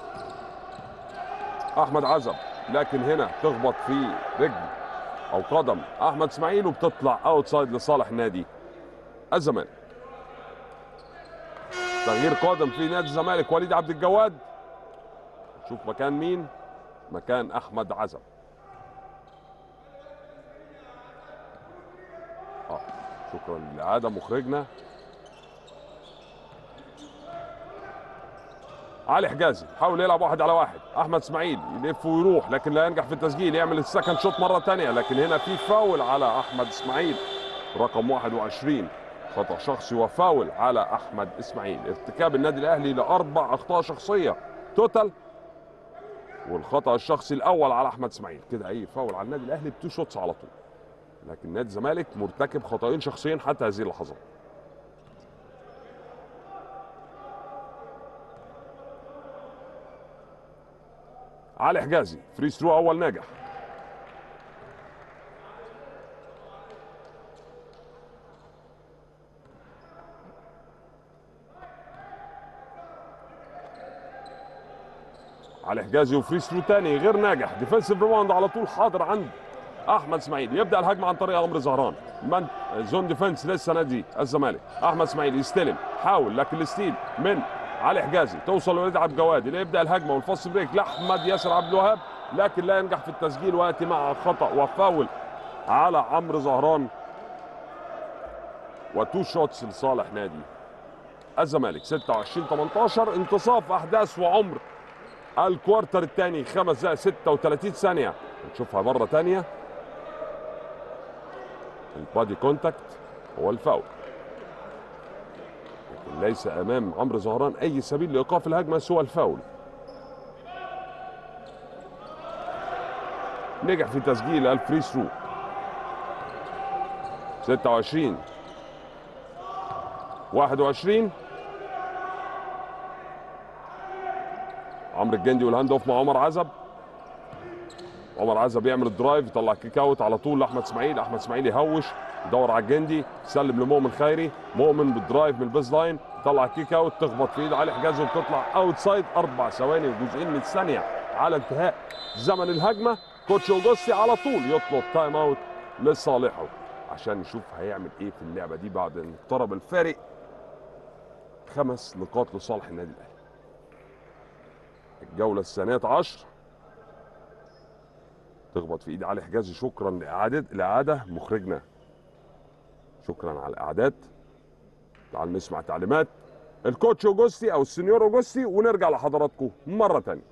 احمد عزب لكن هنا تخبط في رجل او قدم احمد اسماعيل وبتطلع اوتسايد لصالح نادي الزمالك تغيير قادم في نادي الزمالك وليد عبد الجواد شوف مكان مين مكان احمد عزب اه شكرا للإعادة مخرجنا علي حجازي حاول يلعب واحد على واحد احمد اسماعيل يلف ويروح لكن لا ينجح في التسجيل يعمل السكند شوت مره ثانيه لكن هنا في فاول على احمد اسماعيل رقم 21 خطا شخصي وفاول على احمد اسماعيل ارتكاب النادي الاهلي لاربع اخطاء شخصيه توتال والخطا الشخصي الاول على احمد اسماعيل كده اي فاول على النادي الاهلي بتو شوتس على طول لكن نادي الزمالك مرتكب خطأين شخصيين حتى هذه اللحظات علي حجازي فري ثرو اول ناجح علي حجازي وفري ثرو تاني غير ناجح ديفensive ريباوند على طول حاضر عند احمد اسماعيل يبدا الهجمه عن طريق عمرو زهران من زون ديفنس لسه نادي الزمالك احمد اسماعيل يستلم حاول لكن الستيل من علي حجازي توصل لوليد عبد الجواد اللي يبدا الهجمه والفاست بريك لاحمد ياسر عبد الوهاب لكن لا ينجح في التسجيل وياتي مع خطا وفاول على عمرو زهران وتو شوتس لصالح نادي الزمالك 26 18 انتصاف احداث وعمر الكوارتر الثاني خمس دقائق 36 ثانيه نشوفها مره ثانيه البادي كونتاكت هو الفاول لكن ليس امام عمرو زهران اي سبيل لايقاف الهجمه سوى الفاول نجح في تسجيل الفري ثرو 26 21 عمرو الجندي والهاند اوف مع عمر عزب عمر عزب يعمل الدرايف يطلع كيك اوت على طول لاحمد اسماعيل احمد اسماعيل يهوش يدور على الجندي يسلم لمؤمن خيري مؤمن بالدرايف من البيز لاين يطلع كيك اوت تخبط في ايد علي حجازي وبتطلع اوت سايد اربع ثواني وجزئين من الثانيه على انتهاء زمن الهجمه كوتش اوجوستي على طول يطلب تايم اوت لصالحه عشان نشوف هيعمل ايه في اللعبه دي بعد ان اقترب الفارق خمس نقاط لصالح النادي الاهلي الجوله الثانيه عشر تخبط في ايد علي حجازي شكرا لاعاده الاعاده مخرجنا شكرا على الاعداد تعال نسمع تعليمات الكوتش اوجوستي او السنيور اوجوستي ونرجع لحضراتكم مره ثانيه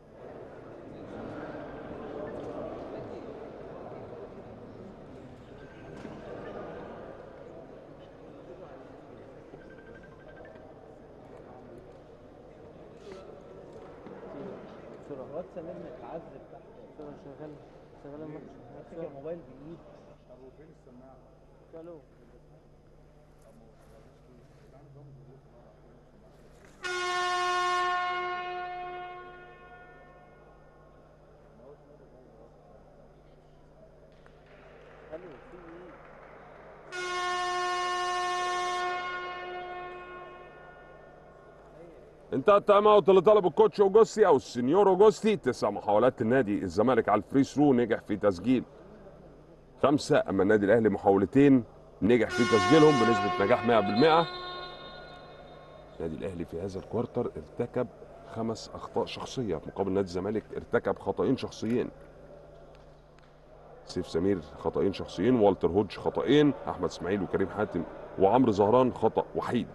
الواد سمير متعذب تحت شغال شغال الماتش ماسك الموبايل بايد طب وفين السماعه؟ الو الو في ايه؟ انتهى التايم اوت اللي طلبه الكوتش اوجوستي او السنيور اوجوستي تسع محاولات النادي الزمالك على الفري ثرو نجح في تسجيل خمسه اما النادي الاهلي محاولتين نجح في تسجيلهم بنسبه نجاح 100% النادي الاهلي في هذا الكوارتر ارتكب خمس اخطاء شخصيه مقابل نادي الزمالك ارتكب خطأين شخصيين سيف سمير خطأين شخصيين والتر هوج خطأين احمد اسماعيل وكريم حاتم وعمرو زهران خطأ وحيد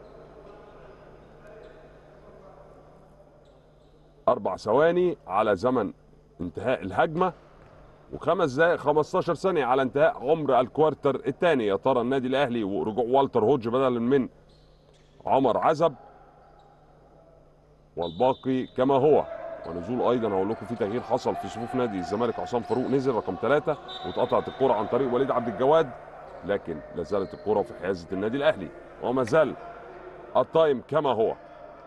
اربع ثواني على زمن انتهاء الهجمه وخمس دقائق 15 ثانيه على انتهاء عمر الكوارتر الثاني يا ترى النادي الاهلي ورجوع والتر هوج بدلا من عمر عزب والباقي كما هو ونزول ايضا هقول لكم في تغيير حصل في صفوف نادي الزمالك عصام فاروق نزل رقم ثلاثه واتقطعت الكره عن طريق وليد عبد الجواد لكن لا زالت الكره في حيازه النادي الاهلي وما زال التايم كما هو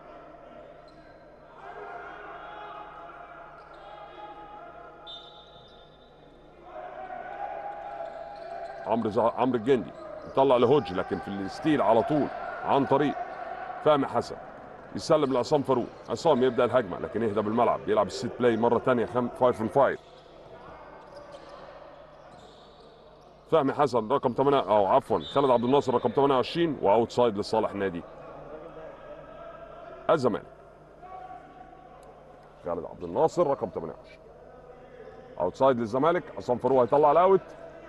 عمرو زه... عمرو الجندي يطلع لهوج لكن في الستيل على طول عن طريق فهمي حسن يسلم لعصام فاروق عصام يبدا الهجمه لكن يهدى بالملعب يلعب السيت بلاي مره ثانيه 5 من 5 فهمي حسن رقم 8 او عفوا خالد عبد الناصر رقم 28 واوت سايد لصالح نادي الزمالك خالد عبد الناصر رقم 28 اوت سايد للزمالك عصام فاروق هيطلع الاوت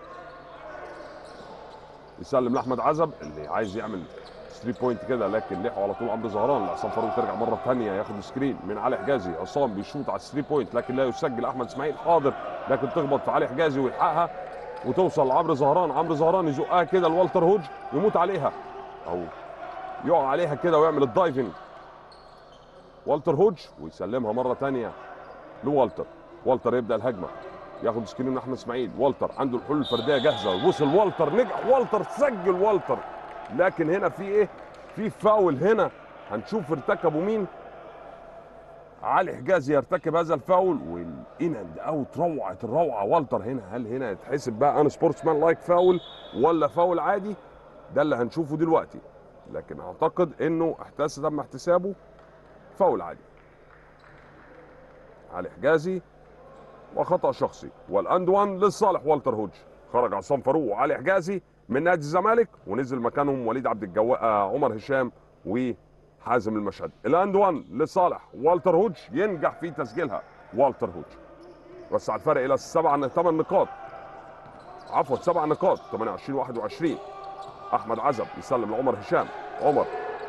يسلم لاحمد عزب اللي عايز يعمل 3 بوينت كده لكن لحقه على طول عمرو زهران لعصام فاروق ترجع مره ثانيه ياخد سكرين من علي حجازي عصام بيشوط على 3 بوينت لكن لا يسجل احمد اسماعيل حاضر لكن تخبط في علي حجازي ويلحقها وتوصل لعمرو زهران عمرو زهران يزقها كده لوالتر هوج يموت عليها او يقع عليها كده ويعمل الدايفنج والتر هوج ويسلمها مره ثانيه لوالتر والتر يبدا الهجمه ياخد سكرين من احمد اسماعيل والتر عنده الحلول الفرديه جاهزه وصل والتر نجح والتر سجل والتر لكن هنا في ايه في فاول هنا هنشوف ارتكبوا مين علي حجازي يرتكب هذا الفاول والان اند اوت روعه الروعه والتر هنا هل هنا يتحسب بقى ان سبورتس مان لايك فاول ولا فاول عادي ده اللي هنشوفه دلوقتي لكن اعتقد انه احتسب تم احتسابه فاول عادي علي حجازي وخطا شخصي والاند وان لصالح والتر هوج خرج عصام فاروق وعلي حجازي من نادي الزمالك ونزل مكانهم وليد عبد الجو آه عمر هشام وحازم المشهد الاند وان لصالح والتر هوج ينجح في تسجيلها والتر هوج وسع الفرق الى السبع ثمان نقاط عفوا سبع نقاط 28 21 احمد عزب يسلم لعمر هشام عمر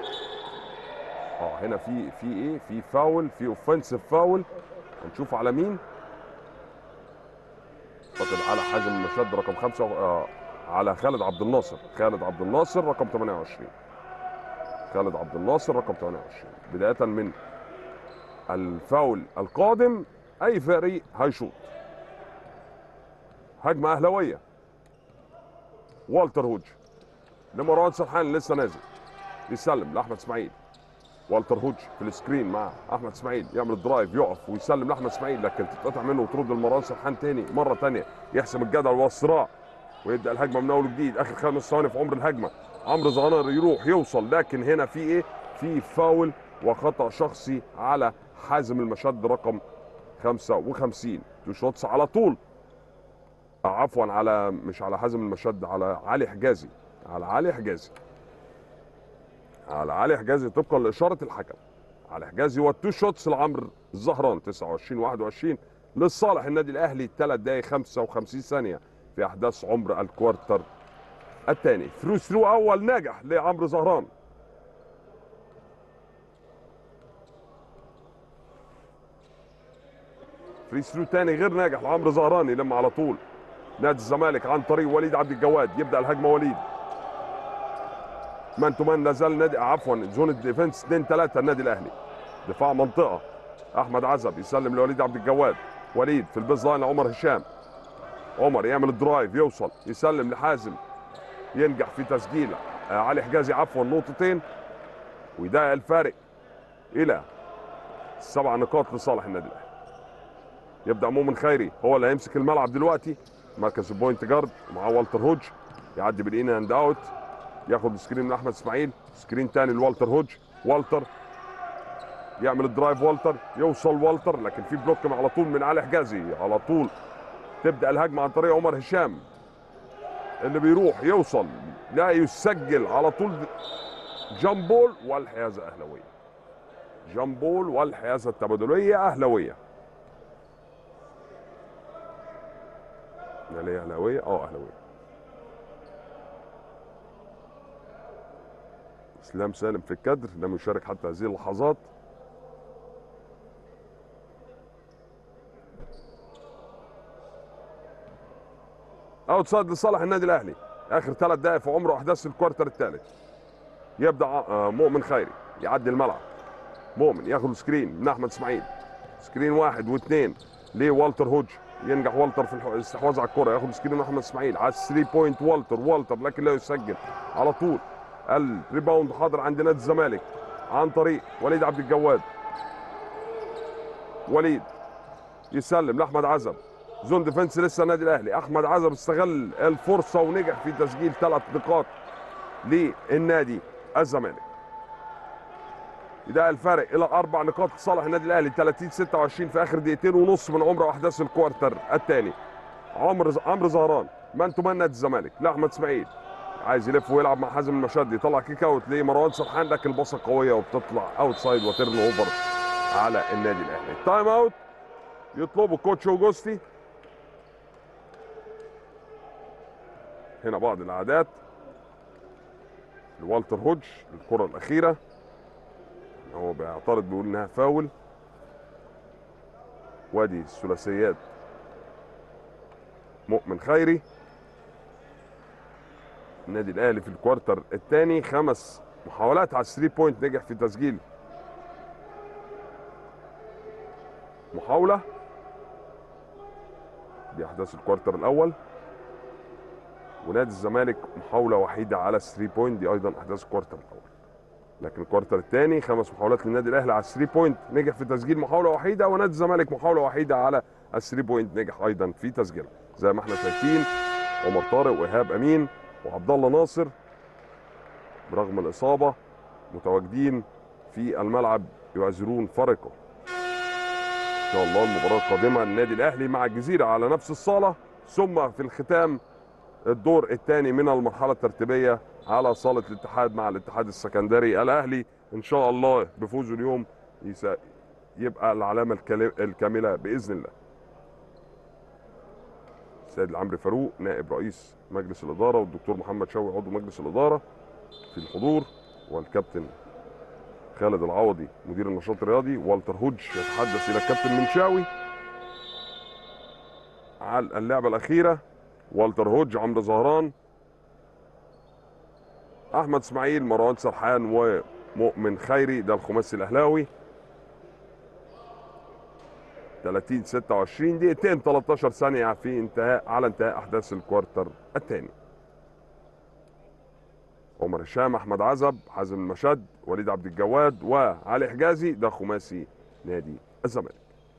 اه هنا في في ايه في فاول في اوفنسيف فاول هنشوف على مين اعتقد على حازم المشد رقم خمسة آه على خالد عبد الناصر خالد عبد الناصر رقم 28 خالد عبد الناصر رقم 28 بداية من الفاول القادم اي فريق هيشوط هجمة اهلاوية والتر هوج لمروان سرحان لسه نازل يسلم لاحمد اسماعيل والتر هوج في السكرين مع احمد اسماعيل يعمل الدرايف يقف ويسلم لاحمد اسماعيل لكن تتقطع منه وترد لمروان سرحان تاني مره تانيه يحسم الجدل والصراع ويبدا الهجمه من اول وجديد اخر خمس ثواني في عمر الهجمه عمرو زغنار يروح يوصل لكن هنا في ايه؟ في فاول وخطا شخصي على حازم المشد رقم 55 تو شوتس على طول آه، عفوا على مش على حازم المشد على علي حجازي على علي حجازي على علي حجازي طبقا لاشاره الحكم علي حجازي والتو شوتس لعمرو الزهران 29 21 لصالح النادي الاهلي 3 دقائق 55 ثانيه في احداث عمر الكوارتر الثاني ثرو ثرو اول ناجح لعمرو زهران فري ثرو ثاني غير ناجح لعمرو زهران يلم على طول نادي الزمالك عن طريق وليد عبد الجواد يبدا الهجمه وليد مان تو مان لا زال نادي عفوا زون الديفنس 2 3 النادي الاهلي دفاع منطقه احمد عزب يسلم لوليد عبد الجواد وليد في البيز لاين لعمر هشام عمر يعمل الدرايف يوصل يسلم لحازم ينجح في تسجيل آه، علي حجازي عفوا نقطتين ويضيق الفارق الى سبع نقاط لصالح النادي الاهلي يبدا مؤمن خيري هو اللي هيمسك الملعب دلوقتي مركز البوينت جارد مع والتر هوج يعدي بالان اند اوت ياخد سكرين من احمد اسماعيل سكرين تاني لوالتر هوج والتر يعمل الدرايف والتر يوصل والتر لكن في بلوك على طول من علي حجازي على طول تبدا الهجمه عن طريق عمر هشام اللي بيروح يوصل لا يسجل على طول جامبول والحيازه اهلاويه جامبول والحيازه التبادليه اهلاويه لا ليه اهلاويه اه اهلاويه اسلام سالم في الكادر لم يشارك حتى هذه اللحظات اوتسايد لصالح النادي الاهلي اخر ثلاث دقائق في عمره احداث الكوارتر الثالث يبدا آه، مؤمن خيري يعدي الملعب مؤمن ياخذ سكرين من احمد اسماعيل سكرين واحد واثنين لوالتر هوج ينجح والتر في الح- الاستحواذ على الكره ياخذ سكرين من احمد اسماعيل على 3 بوينت والتر والتر لكن لا يسجل على طول الريباوند حاضر عند نادي الزمالك عن طريق وليد عبد الجواد وليد يسلم لاحمد عزب زون ديفنس لسه النادي الاهلي احمد عزب استغل الفرصه ونجح في تسجيل ثلاث نقاط للنادي الزمالك ده الفارق الى اربع نقاط لصالح النادي الاهلي 30 26 في اخر دقيقتين ونص من عمر احداث الكوارتر الثاني عمرو عمرو زهران مان تو مان نادي الزمالك لاحمد اسماعيل عايز يلف ويلعب مع حازم المشد يطلع كيك اوت لمروان سرحان لكن الباصه قويه وبتطلع اوت سايد وترن اوفر على النادي الاهلي تايم اوت يطلبه كوتش اوجوستي هنا بعض العادات لوالتر هوج الكره الاخيره هو بيعترض بيقول انها فاول وادي الثلاثيات مؤمن خيري النادي الاهلي في الكوارتر الثاني خمس محاولات على الثري بوينت نجح في تسجيل محاوله دي احداث الكوارتر الاول ونادي الزمالك محاوله وحيده على الثري بوينت دي ايضا احداث الكوارتر الاول لكن الكوارتر الثاني خمس محاولات للنادي الاهلي على الثري بوينت نجح في تسجيل محاوله وحيده ونادي الزمالك محاوله وحيده على الثري بوينت نجح ايضا في تسجيلها زي ما احنا شايفين عمر طارق وايهاب امين وعبد الله ناصر برغم الاصابه متواجدين في الملعب يؤازرون فرقه ان شاء الله المباراه القادمه النادي الاهلي مع الجزيره على نفس الصاله ثم في الختام الدور الثاني من المرحله الترتيبيه على صاله الاتحاد مع الاتحاد السكندري الاهلي ان شاء الله بفوزه اليوم يسا- يبقى العلامه الكالي- الكامله باذن الله السيد العمري فاروق نائب رئيس مجلس الاداره والدكتور محمد شوقي عضو مجلس الاداره في الحضور والكابتن خالد العوضي مدير النشاط الرياضي والتر هوج يتحدث الى الكابتن منشاوي على اللعبه الاخيره والتر هوج عمرو زهران احمد اسماعيل مروان سرحان ومؤمن خيري ده الخماسي الاهلاوي 30 26 دقيقتين 13 ثانيه في انتهاء على انتهاء احداث الكوارتر الثاني عمر هشام احمد عزب حازم المشد وليد عبد الجواد وعلي حجازي ده خماسي نادي الزمالك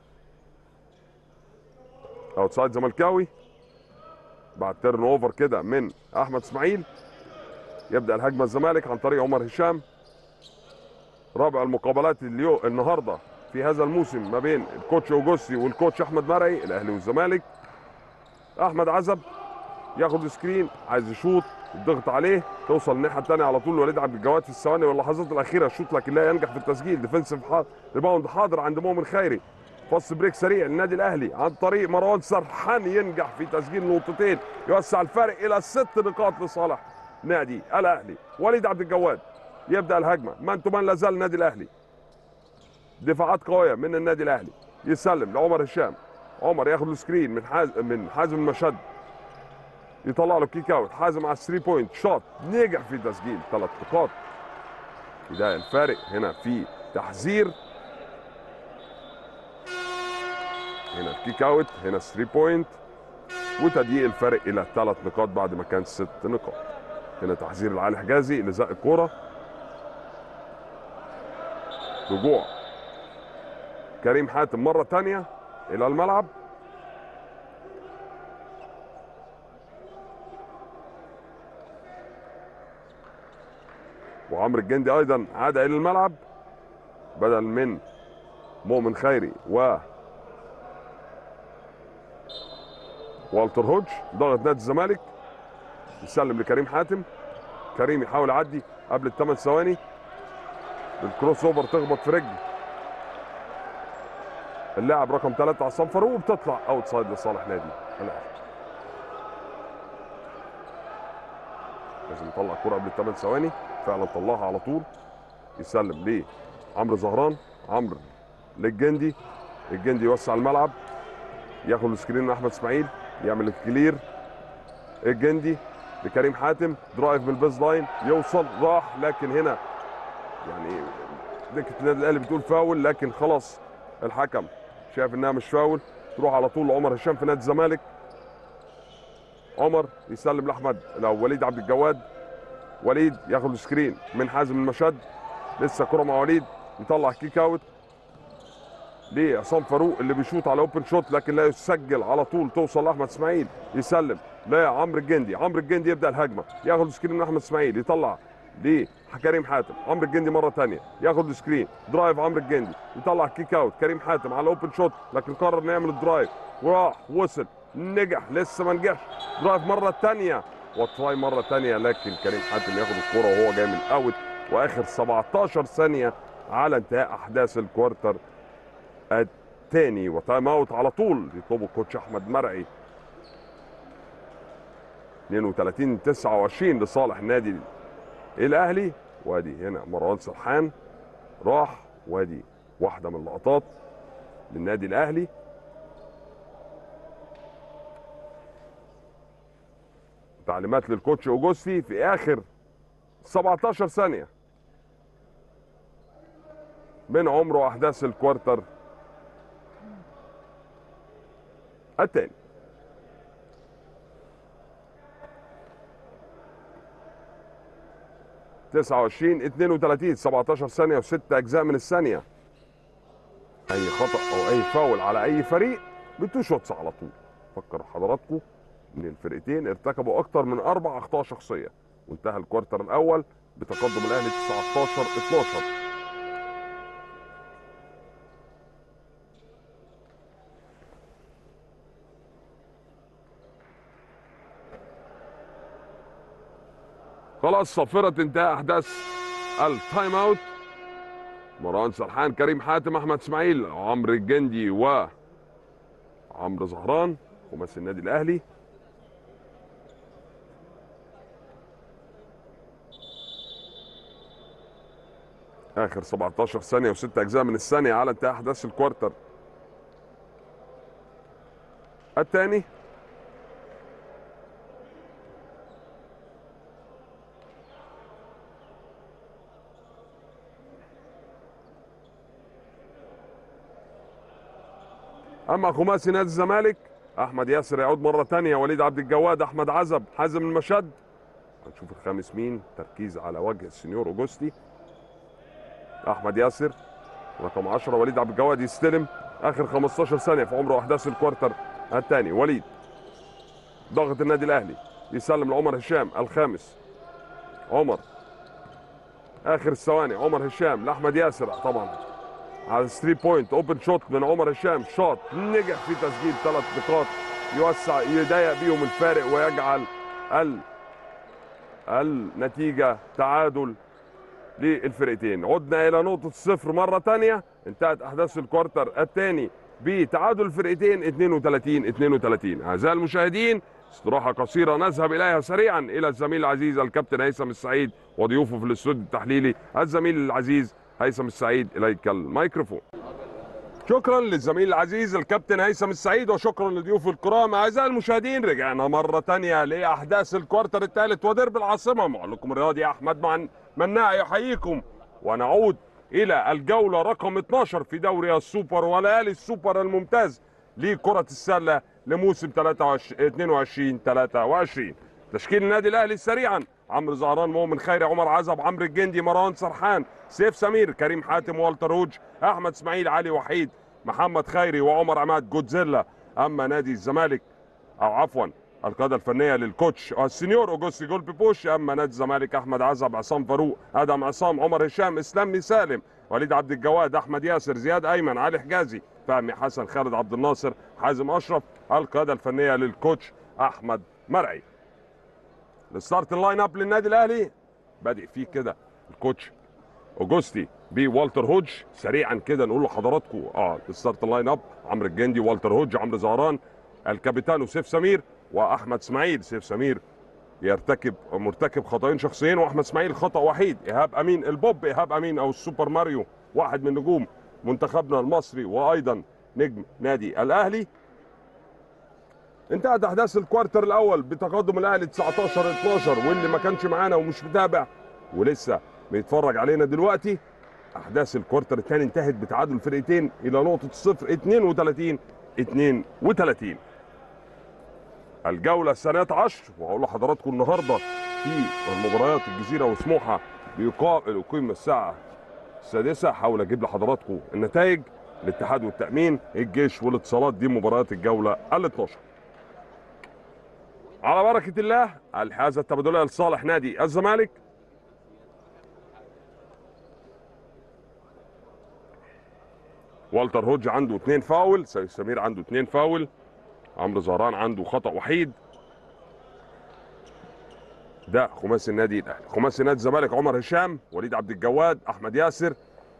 اوتسايد زملكاوي بعد تيرن اوفر كده من احمد اسماعيل يبدا الهجمه الزمالك عن طريق عمر هشام رابع المقابلات اليوم النهارده في هذا الموسم ما بين الكوتش اوجوستي والكوتش احمد مرعي الاهلي والزمالك احمد عزب ياخد سكرين عايز يشوط الضغط عليه توصل الناحيه الثانيه على طول وليد عبد الجواد في الثواني واللحظات الاخيره شوط لكن لا ينجح في التسجيل ديفنسيف حا- ريباوند حاضر عند مؤمن خيري فاست بريك سريع للنادي الاهلي عن طريق مروان سرحان ينجح في تسجيل نقطتين يوسع الفارق الى ست نقاط لصالح نادي الاهلي وليد عبد الجواد يبدا الهجمه مان تو مان لا زال النادي الاهلي دفاعات قويه من النادي الاهلي يسلم لعمر هشام عمر ياخد السكرين من حاز من حازم المشد يطلع له كيك اوت حازم على الثري بوينت شوت نجح في تسجيل ثلاث نقاط بدايه الفارق هنا في تحذير هنا الكيك اوت هنا الثري بوينت وتضييق الفارق الى ثلاث نقاط بعد ما كان ست نقاط هنا تحذير العالي حجازي اللي زق الكوره رجوع كريم حاتم مره ثانيه الى الملعب وعمرو الجندي ايضا عاد الى الملعب بدل من مؤمن خيري و والتر هوج ضغط نادي الزمالك يسلم لكريم حاتم كريم يحاول يعدي قبل الثمان ثواني الكروس اوفر تخبط في رجل اللاعب رقم ثلاثة عصام فاروق وبتطلع اوت سايد لصالح نادي الاهلي لازم يطلع الكرة قبل الثمان ثواني فعلا طلعها على طول يسلم ليه عمرو زهران عمرو للجندي الجندي يوسع الملعب ياخد السكرين من احمد اسماعيل يعمل الكلير الجندي لكريم حاتم درايف بالبيز لاين يوصل راح لكن هنا يعني دكه النادي الاهلي بتقول فاول لكن خلاص الحكم شايف انها مش فاول تروح على طول لعمر هشام في نادي الزمالك عمر يسلم لاحمد لو وليد عبد الجواد وليد ياخد سكرين من حازم المشد لسه كره مع وليد يطلع كيك اوت لعصام فاروق اللي بيشوط على اوبن شوت لكن لا يسجل على طول توصل لاحمد اسماعيل يسلم لعمرو الجندي عمرو الجندي يبدا الهجمه ياخد سكرين من احمد اسماعيل يطلع لكريم حاتم عمرو الجندي مره ثانيه ياخد سكرين درايف عمرو الجندي يطلع كيك اوت كريم حاتم على اوبن شوت لكن قرر انه يعمل الدرايف وراح وصل نجح لسه ما نجحش درايف مره ثانيه وتراي مره ثانيه لكن كريم حاتم ياخد الكره وهو جاي من الاوت واخر 17 ثانيه على انتهاء احداث الكوارتر الثاني وتايم اوت على طول يطلبه الكوتش احمد مرعي 32 29 لصالح النادي الاهلي وادي هنا مروان سرحان راح وادي واحده من اللقطات للنادي الاهلي تعليمات للكوتش اوجوستي في اخر 17 ثانيه من عمر واحداث الكوارتر الثاني تسعة وعشرين اتنين وتلاتين سبعتاشر ثانية وستة أجزاء من الثانية أي خطأ أو أي فاول على أي فريق بتو شوتس على طول فكر حضراتكم إن الفرقتين ارتكبوا أكتر من أربع أخطاء شخصية وانتهى الكوارتر الأول بتقدم الأهلي 19 12 خلاص صفرت انتهاء احداث التايم اوت مروان سرحان كريم حاتم احمد اسماعيل عمرو الجندي و عمرو زهران خماسي النادي الاهلي اخر 17 ثانيه و6 اجزاء من الثانيه على انتهاء احداث الكوارتر الثاني اما خماسي نادي الزمالك احمد ياسر يعود مره ثانيه وليد عبد الجواد احمد عزب حازم المشد هنشوف الخامس مين تركيز على وجه السنيور اوجوستي احمد ياسر رقم 10 وليد عبد الجواد يستلم اخر 15 ثانيه في عمر احداث الكوارتر الثاني وليد ضغط النادي الاهلي يسلم لعمر هشام الخامس عمر اخر الثواني عمر هشام لاحمد ياسر طبعا على 3 بوينت اوبن شوت من عمر هشام شوت نجح في تسجيل ثلاث نقاط يوسع يضيق بيهم الفارق ويجعل ال النتيجه تعادل للفرقتين عدنا الى نقطه الصفر مره ثانيه انتهت احداث الكوارتر الثاني بتعادل الفرقتين 32 32 اعزائي المشاهدين استراحه قصيره نذهب اليها سريعا الى الزميل العزيز الكابتن هيثم السعيد وضيوفه في الاستوديو التحليلي الزميل العزيز هيثم السعيد اليك الميكروفون شكرا للزميل العزيز الكابتن هيثم السعيد وشكرا لضيوف الكرام اعزائي المشاهدين رجعنا مره تانية لاحداث الكوارتر الثالث ودرب العاصمه معلقكم الرياضي احمد مع مناع يحييكم ونعود الى الجوله رقم 12 في دوري السوبر وليالي السوبر الممتاز لكره السله لموسم 23 22 23 تشكيل النادي الاهلي سريعا عمرو زهران مؤمن خيري عمر عزب عمرو الجندي مروان سرحان سيف سمير كريم حاتم والتر هوج احمد اسماعيل علي وحيد محمد خيري وعمر عماد جودزيلا اما نادي الزمالك او عفوا القياده الفنيه للكوتش السنيور اوجوستي جول بيبوش اما نادي الزمالك احمد عزب عصام فاروق ادم عصام عمر هشام اسلام سالم وليد عبد الجواد احمد ياسر زياد ايمن علي حجازي فهمي حسن خالد عبد الناصر حازم اشرف القياده الفنيه للكوتش احمد مرعي الستارت اللاين اب للنادي الاهلي بادئ فيه كده الكوتش اوجوستي بوالتر هوج سريعا كده نقول لحضراتكم اه الستارت اللاين اب عمرو الجندي والتر هوج عمرو زهران الكابيتانو سيف سمير واحمد اسماعيل سيف سمير يرتكب مرتكب خطأين شخصيين واحمد اسماعيل خطأ وحيد ايهاب امين البوب ايهاب امين او السوبر ماريو واحد من نجوم منتخبنا المصري وايضا نجم نادي الاهلي انتهت احداث الكوارتر الاول بتقدم الاهلي 19 12 واللي ما كانش معانا ومش متابع ولسه بيتفرج علينا دلوقتي احداث الكوارتر الثاني انتهت بتعادل الفرقتين الى نقطه الصفر 32 32 الجوله الثانيه عشر وهقول لحضراتكم النهارده في المباريات الجزيره وسموحه بيقام يقيم الساعه السادسه هحاول اجيب لحضراتكم النتائج الاتحاد والتامين الجيش والاتصالات دي مباريات الجوله ال 12 على بركه الله الحازه التبادليه لصالح نادي الزمالك والتر هوج عنده اثنين فاول سيد سمير عنده اثنين فاول عمرو زهران عنده خطا وحيد ده خماسي النادي الاهلي خماسي نادي الزمالك عمر هشام وليد عبد الجواد احمد ياسر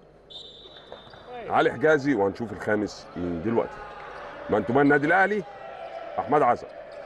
علي حجازي وهنشوف الخامس مين دلوقتي مان تو مان النادي الاهلي احمد عزب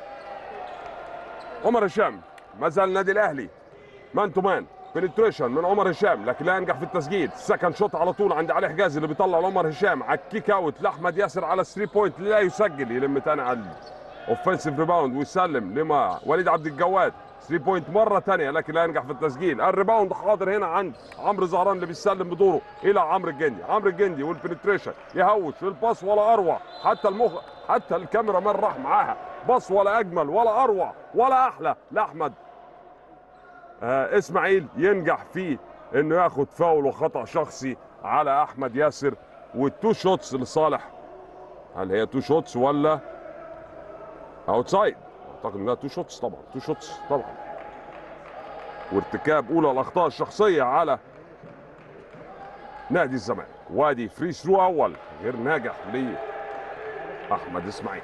عمر هشام ما زال النادي الاهلي مان تو مان بنتريشن من عمر هشام لكن لا ينجح في التسجيل سكند شوت على طول عند علي حجازي اللي بيطلع لعمر هشام على الكيك اوت لاحمد ياسر على 3 بوينت لا يسجل يلم تاني على الاوفنسيف ريباوند ويسلم لما وليد عبد الجواد 3 بوينت مره ثانيه لكن لا ينجح في التسجيل الريباوند حاضر هنا عند عمرو زهران اللي بيسلم بدوره الى عمرو الجندي عمرو الجندي والبنتريشن يهوش الباص ولا اروع حتى المخ حتى الكاميرا مان راح معاها باص ولا اجمل ولا اروع ولا احلى لاحمد آه اسماعيل ينجح في انه ياخد فاول وخطا شخصي على احمد ياسر والتو شوتس لصالح هل هي تو شوتس ولا اوتسايد اعتقد انها تو شوتس طبعا تو شوتس طبعا وارتكاب اولى الاخطاء الشخصيه على نادي الزمالك وادي فري ثرو اول غير ناجح لاحمد اسماعيل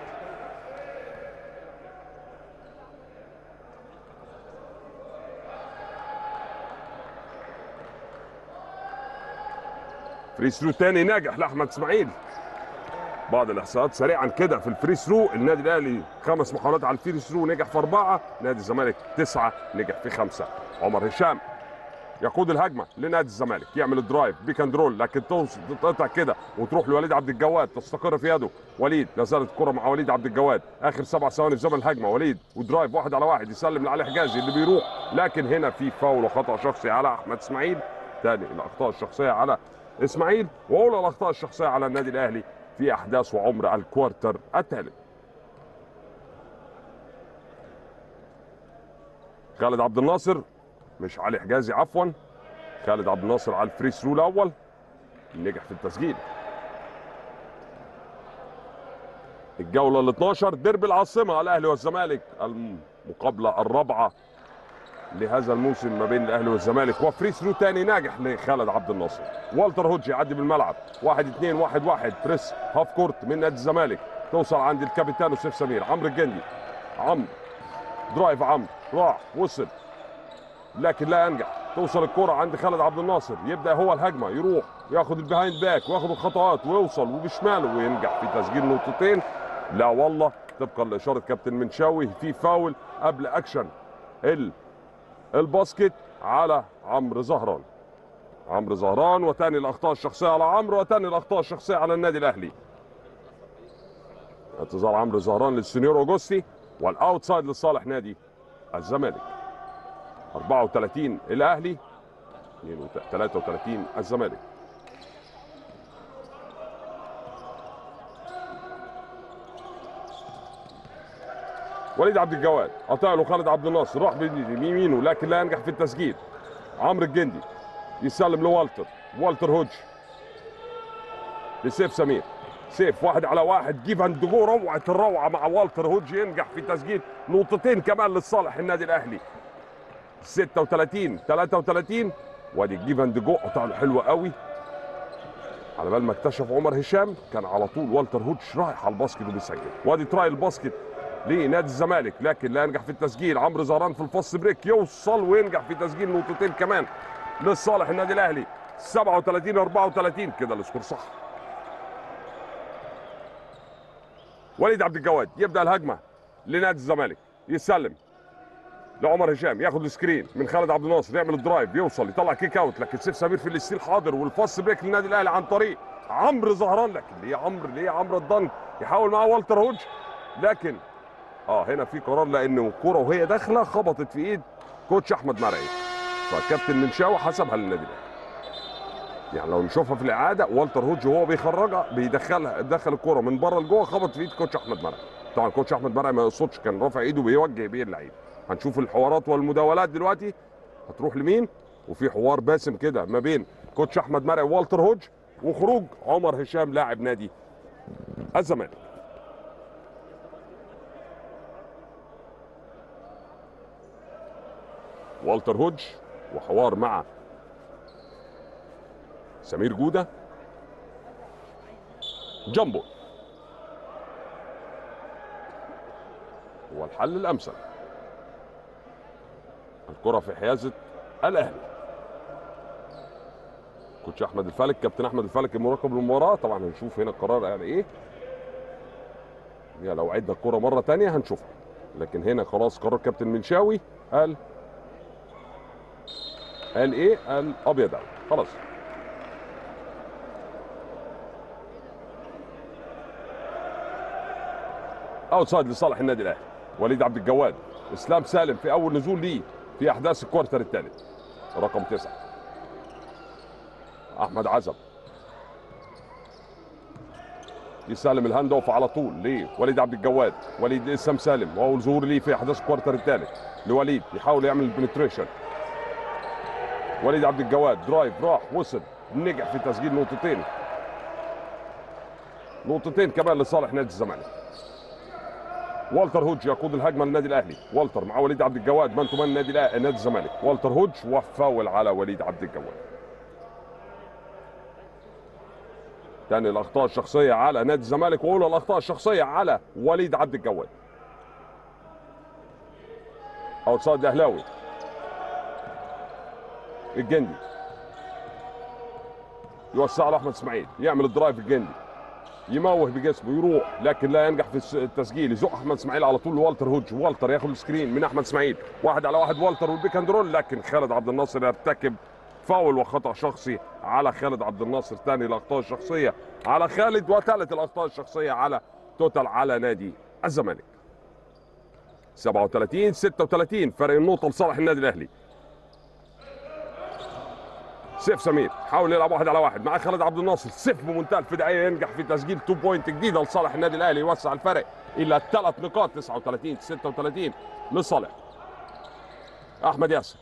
فري ثرو تاني ناجح لاحمد اسماعيل بعض الاحصاءات سريعا كده في الفري ثرو النادي الاهلي خمس محاولات على الفري ثرو نجح في اربعه نادي الزمالك تسعه نجح في خمسه عمر هشام يقود الهجمه لنادي الزمالك يعمل الدرايف بيك اند رول لكن توصل تتقطع كده وتروح لوليد عبد الجواد تستقر في يده وليد لا زالت الكره مع وليد عبد الجواد اخر سبع ثواني في زمن الهجمه وليد ودرايف واحد على واحد يسلم لعلي حجازي اللي بيروح لكن هنا في فاول وخطا شخصي على احمد اسماعيل تاني الاخطاء الشخصيه على اسماعيل واولى الاخطاء الشخصيه على النادي الاهلي في احداث وعمر الكوارتر الثالث خالد عبد الناصر مش علي حجازي عفوا خالد عبد الناصر على الفري ثرو الاول نجح في التسجيل الجوله ال 12 ديربي العاصمه الاهلي والزمالك المقابله الرابعه لهذا الموسم ما بين الاهلي والزمالك وفري ثرو تاني ناجح لخالد عبد الناصر والتر هوجي يعدي بالملعب واحد اثنين واحد واحد بريس هاف كورت من نادي الزمالك توصل عند الكابيتان يوسف سمير عمرو الجندي عمرو درايف عمرو راح وصل لكن لا ينجح توصل الكرة عند خالد عبد الناصر يبدا هو الهجمه يروح ياخد البيهايند باك وياخد الخطوات ويوصل وبشماله وينجح في تسجيل نقطتين لا والله طبقا لاشاره كابتن منشاوي في فاول قبل اكشن ال الباسكت على عمرو زهران عمرو زهران وتاني الاخطاء الشخصيه على عمرو وتاني الاخطاء الشخصيه على النادي الاهلي اعتذار عمرو زهران للسنيور اوجوستي والاوتسايد لصالح نادي الزمالك 34 الاهلي 33 الزمالك وليد عبد الجواد قطع له خالد عبد الناصر راح بيمينه لكن لا ينجح في التسجيل عمرو الجندي يسلم لوالتر والتر هوج لسيف سمير سيف واحد على واحد جيف اند جو روعه الروعه مع والتر هوج ينجح في تسجيل نقطتين كمان لصالح النادي الاهلي 36 33 وادي الجيف اند جو قطع له حلوه قوي على بال ما اكتشف عمر هشام كان على طول والتر هوتش رايح على الباسكت وبيسجل وادي تراي الباسكت لنادي الزمالك لكن لا ينجح في التسجيل عمرو زهران في الفاست بريك يوصل وينجح في تسجيل نقطتين كمان لصالح النادي الاهلي 37 34 كده السكور صح وليد عبد الجواد يبدا الهجمه لنادي الزمالك يسلم لعمر هشام ياخد السكرين من خالد عبد الناصر يعمل الدرايف يوصل يطلع كيك اوت لكن سيف سمير في الاستيل حاضر والفاست بريك للنادي الاهلي عن طريق عمرو زهران لكن ليه عمرو ليه عمرو الضنك يحاول معاه والتر هوج لكن اه هنا في قرار لان الكوره وهي داخله خبطت في ايد كوتش احمد مرعي فكابتن منشاوي حسبها للنادي الاهلي يعني لو نشوفها في الاعاده والتر هوج وهو بيخرجها بيدخلها دخل الكوره من بره لجوه خبط في ايد كوتش احمد مرعي طبعا كوتش احمد مرعي ما يقصدش كان رافع ايده بيوجه بيه اللعيب هنشوف الحوارات والمداولات دلوقتي هتروح لمين وفي حوار باسم كده ما بين كوتش احمد مرعي ووالتر هوج وخروج عمر هشام لاعب نادي الزمالك والتر هوج وحوار مع سمير جوده جامبو هو الحل الامثل الكره في حيازه الاهلي كوتش احمد الفلك كابتن احمد الفلك المراقب للمباراه طبعا هنشوف هنا القرار قال ايه يا لو عدنا الكره مره تانية هنشوفها لكن هنا خلاص قرار كابتن منشاوي قال قال ايه قال ابيض أوي. خلاص اوتسايد لصالح النادي الاهلي وليد عبد الجواد اسلام سالم في اول نزول ليه في احداث الكوارتر الثالث رقم تسعة احمد عزب يسلم الهاند اوف على طول لوليد عبد الجواد وليد اسلام سالم واول ظهور ليه في احداث الكوارتر الثالث لوليد يحاول يعمل البنتريشن وليد عبد الجواد درايف راح وصل نجح في تسجيل نقطتين نقطتين كمان لصالح نادي الزمالك والتر هوج يقود الهجمه للنادي الاهلي والتر مع وليد عبد الجواد مان تو مان نادي الأهلي- نادي الزمالك والتر هوج وفاول على وليد عبد الجواد تاني الاخطاء الشخصيه على نادي الزمالك واولى الاخطاء الشخصيه على وليد عبد الجواد اوتسايد اهلاوي الجندي يوسع له احمد اسماعيل يعمل الدرايف الجندي يموه بجسمه يروح لكن لا ينجح في الس- التسجيل يزق احمد اسماعيل على طول لوالتر هوج والتر ياخد السكرين من احمد اسماعيل واحد على واحد والتر والبيك اند رول لكن خالد عبد الناصر يرتكب فاول وخطا شخصي على خالد عبد الناصر ثاني الاخطاء الشخصيه على خالد وثالث الاخطاء الشخصيه على توتال على نادي الزمالك 37 36 فرق النقطه لصالح النادي الاهلي سيف سمير حاول يلعب واحد على واحد مع خالد عبد الناصر سيف بمنتهى الفدائيه ينجح في تسجيل 2 بوينت جديده لصالح النادي الاهلي يوسع الفرق الى ثلاث نقاط 39 36 لصالح احمد ياسر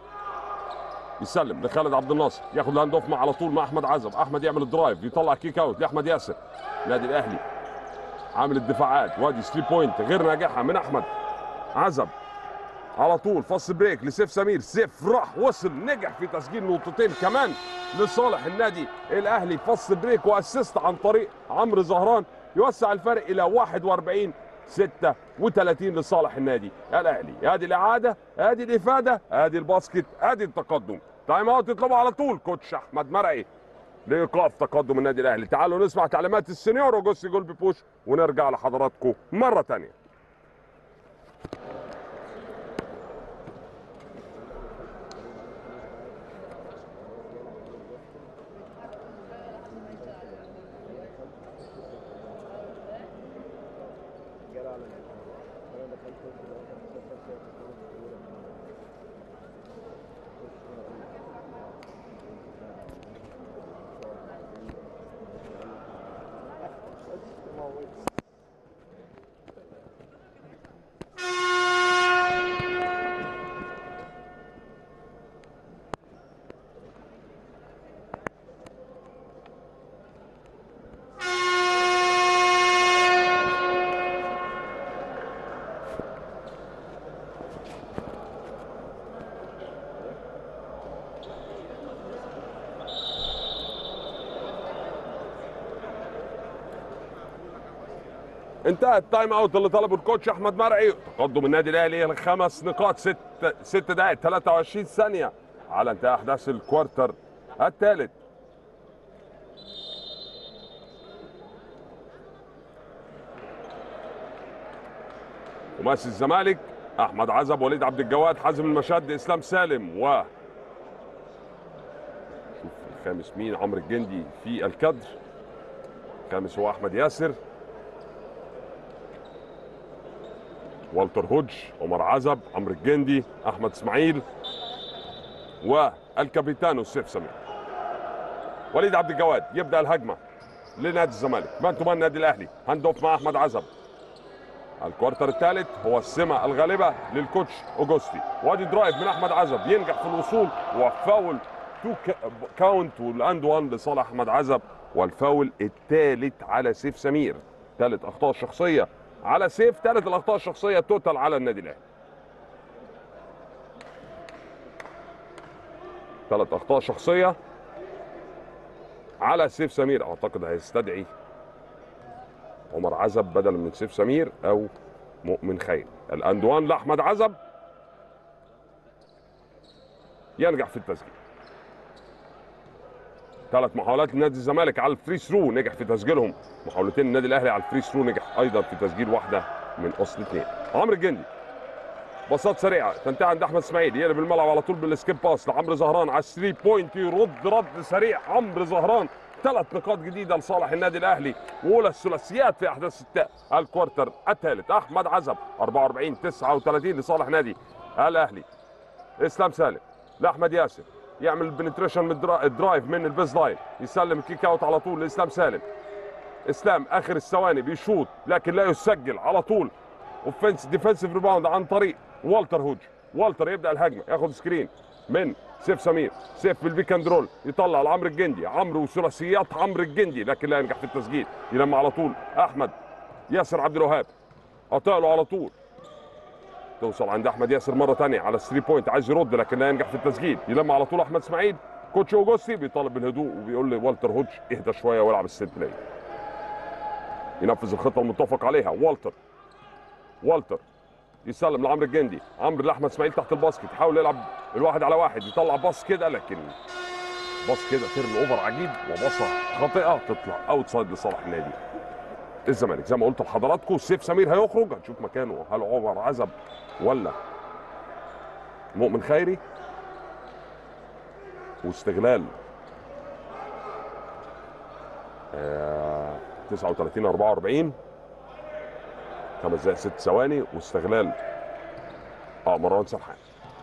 يسلم لخالد عبد الناصر ياخد الهاند اوف مع على طول مع احمد عزب احمد يعمل الدرايف يطلع كيك اوت لاحمد ياسر النادي الاهلي عامل الدفاعات وادي 3 بوينت غير ناجحه من احمد عزب على طول فص بريك لسيف سمير سيف راح وصل نجح في تسجيل نقطتين كمان لصالح النادي الاهلي فص بريك واسيست عن طريق عمرو زهران يوسع الفرق الى 41 36 لصالح النادي الاهلي ادي الاعاده ادي الافاده ادي الباسكت ادي التقدم تايم اوت يطلبه على طول كوتش احمد مرعي لايقاف تقدم النادي الاهلي تعالوا نسمع تعليمات السنيور اوجوستي جول بوش ونرجع لحضراتكم مره ثانيه انتهى التايم اوت اللي طلبه الكوتش احمد مرعي تقدم النادي الاهلي الى خمس نقاط ست ست دقائق 23 ثانيه على انتهاء احداث الكوارتر الثالث خماسي الزمالك احمد عزب وليد عبد الجواد حازم المشد اسلام سالم و شوف الخامس مين عمرو الجندي في الكادر الخامس هو احمد ياسر والتر هوج عمر عزب عمرو الجندي احمد اسماعيل والكابيتانو سيف سمير وليد عبد الجواد يبدا الهجمه لنادي الزمالك مان تو مان النادي الاهلي هاند اوف مع احمد عزب الكوارتر الثالث هو السمه الغالبه للكوتش اوجوستي وادي درايف من احمد عزب ينجح في الوصول وفاول تو كاونت والاند وان لصالح احمد عزب والفاول الثالث على سيف سمير ثالث اخطاء شخصيه على سيف ثالث الاخطاء الشخصيه توتال على النادي الاهلي ثلاث اخطاء شخصيه على سيف سمير اعتقد هيستدعي عمر عزب بدلا من سيف سمير او مؤمن خير الاندوان لاحمد عزب ينجح في التسجيل ثلاث محاولات لنادي الزمالك على الفري ثرو نجح في تسجيلهم محاولتين النادي الاهلي على الفري ثرو نجح ايضا في تسجيل واحده من اصل اثنين عمرو الجندي باصات سريعه تنتهي عند احمد اسماعيل يقلب الملعب على طول بالسكيب باس لعمرو زهران على الثري بوينت يرد رد سريع عمرو زهران ثلاث نقاط جديده لصالح النادي الاهلي واولى الثلاثيات في احداث الت- الكوارتر الثالث احمد عزب 44 39 لصالح نادي الاهلي اسلام سالم لاحمد ياسر يعمل البنتريشن من الدرا- الدرايف من البيز لاين يسلم الكيك اوت على طول لاسلام سالم اسلام اخر الثواني بيشوط لكن لا يسجل على طول اوفنس ديفensive ريباوند عن طريق والتر هوج والتر يبدا الهجمه ياخد سكرين من سيف سمير سيف بالبيك اند رول يطلع لعمرو الجندي عمرو وثلاثيات عمرو الجندي لكن لا ينجح في التسجيل يلم على طول احمد ياسر عبد الوهاب قطع على طول توصل عند احمد ياسر مره ثانيه على الثري بوينت عايز يرد لكن لا ينجح في التسجيل يلم على طول احمد اسماعيل كوتش اوجوستي بيطالب بالهدوء وبيقول لي والتر هوج اهدى شويه والعب السيت بلاي ينفذ الخطه المتفق عليها والتر والتر يسلم لعمرو الجندي عمرو لاحمد اسماعيل تحت الباسكت يحاول يلعب الواحد على واحد يطلع باص كده لكن باص كده تيرن اوفر عجيب وباصه خاطئه تطلع اوت سايد لصالح النادي الزمالك زي ما قلت لحضراتكم سيف سمير هيخرج هنشوف مكانه هل عمر عزب ولا مؤمن خيري واستغلال آه 39 44 خمس دقائق ست ثواني واستغلال اه مروان سرحان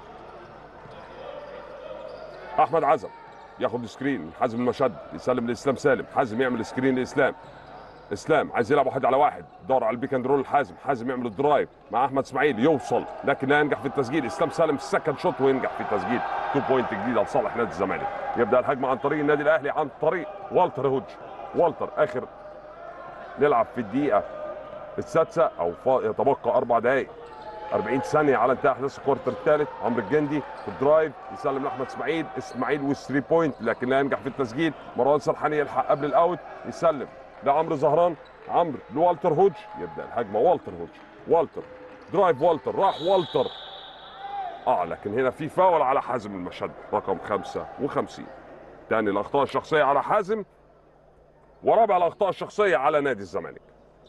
احمد عزم ياخد سكرين من حازم المشد يسلم لاسلام سالم حازم يعمل سكرين لاسلام اسلام عايز يلعب واحد على واحد دور على البيك اند رول حازم حازم يعمل الدرايف مع احمد اسماعيل يوصل لكن لا ينجح في التسجيل اسلام سالم السكند شوت وينجح في التسجيل 2 بوينت جديده لصالح نادي الزمالك يبدا الهجمه عن طريق النادي الاهلي عن طريق والتر هوج والتر اخر نلعب في الدقيقه السادسه او فا- يتبقى اربع دقائق 40 ثانيه على انتهاء احداث الكوارتر الثالث عمرو الجندي في الدرايف يسلم لاحمد اسماعيل اسماعيل والثري بوينت لكن لا ينجح في التسجيل مروان سرحان يلحق قبل الاوت يسلم لعمرو زهران عمرو لوالتر هوج يبدا الهجمه والتر هوج والتر درايف والتر راح والتر اه لكن هنا في فاول على حازم المشد رقم 55 تاني الاخطاء الشخصيه على حازم ورابع الاخطاء الشخصيه على نادي الزمالك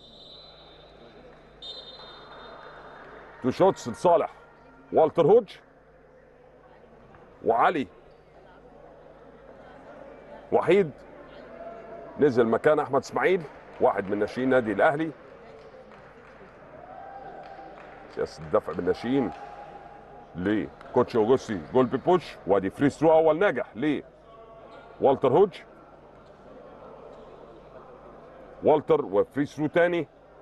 تو شوتس لصالح والتر هوج وعلي وحيد نزل مكان احمد اسماعيل واحد من ناشئين نادي الاهلي سياسه الدفع بالناشئين لكوتش اوجوستي جول بوش وادي فري ثرو اول ناجح ل والتر هوج والتر وفري ثرو تاني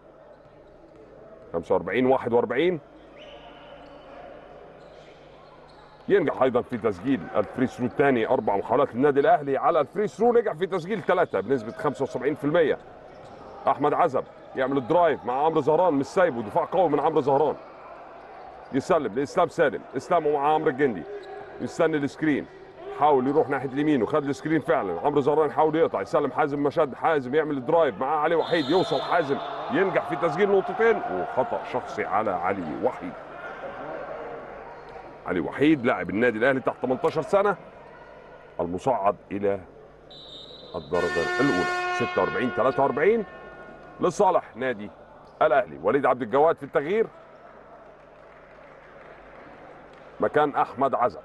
45 41 ينجح ايضا في تسجيل الفري ثرو الثاني اربع محاولات للنادي الاهلي على الفري ثرو نجح في تسجيل ثلاثه بنسبه 75% احمد عزب يعمل الدرايف مع عمرو زهران مش سايبه دفاع قوي من عمرو زهران يسلم لاسلام سالم اسلام ومع عمرو الجندي يستنى السكرين حاول يروح ناحيه اليمين وخد السكرين فعلا عمرو زهران حاول يقطع يسلم حازم مشد حازم يعمل الدرايف معاه علي وحيد يوصل حازم ينجح في تسجيل نقطتين وخطا شخصي على علي وحيد علي وحيد لاعب النادي الاهلي تحت 18 سنه المصعد الى الدرجه الاولى 46 43 لصالح نادي الاهلي وليد عبد الجواد في التغيير مكان احمد عزب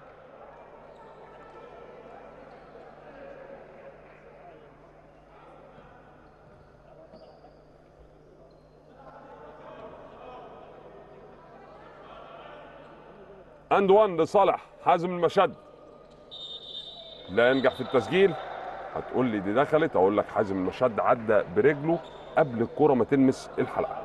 اند وان لصالح حازم المشد لا ينجح في التسجيل هتقول لي دي دخلت اقول لك حازم المشد عدى برجله قبل الكره ما تلمس الحلقه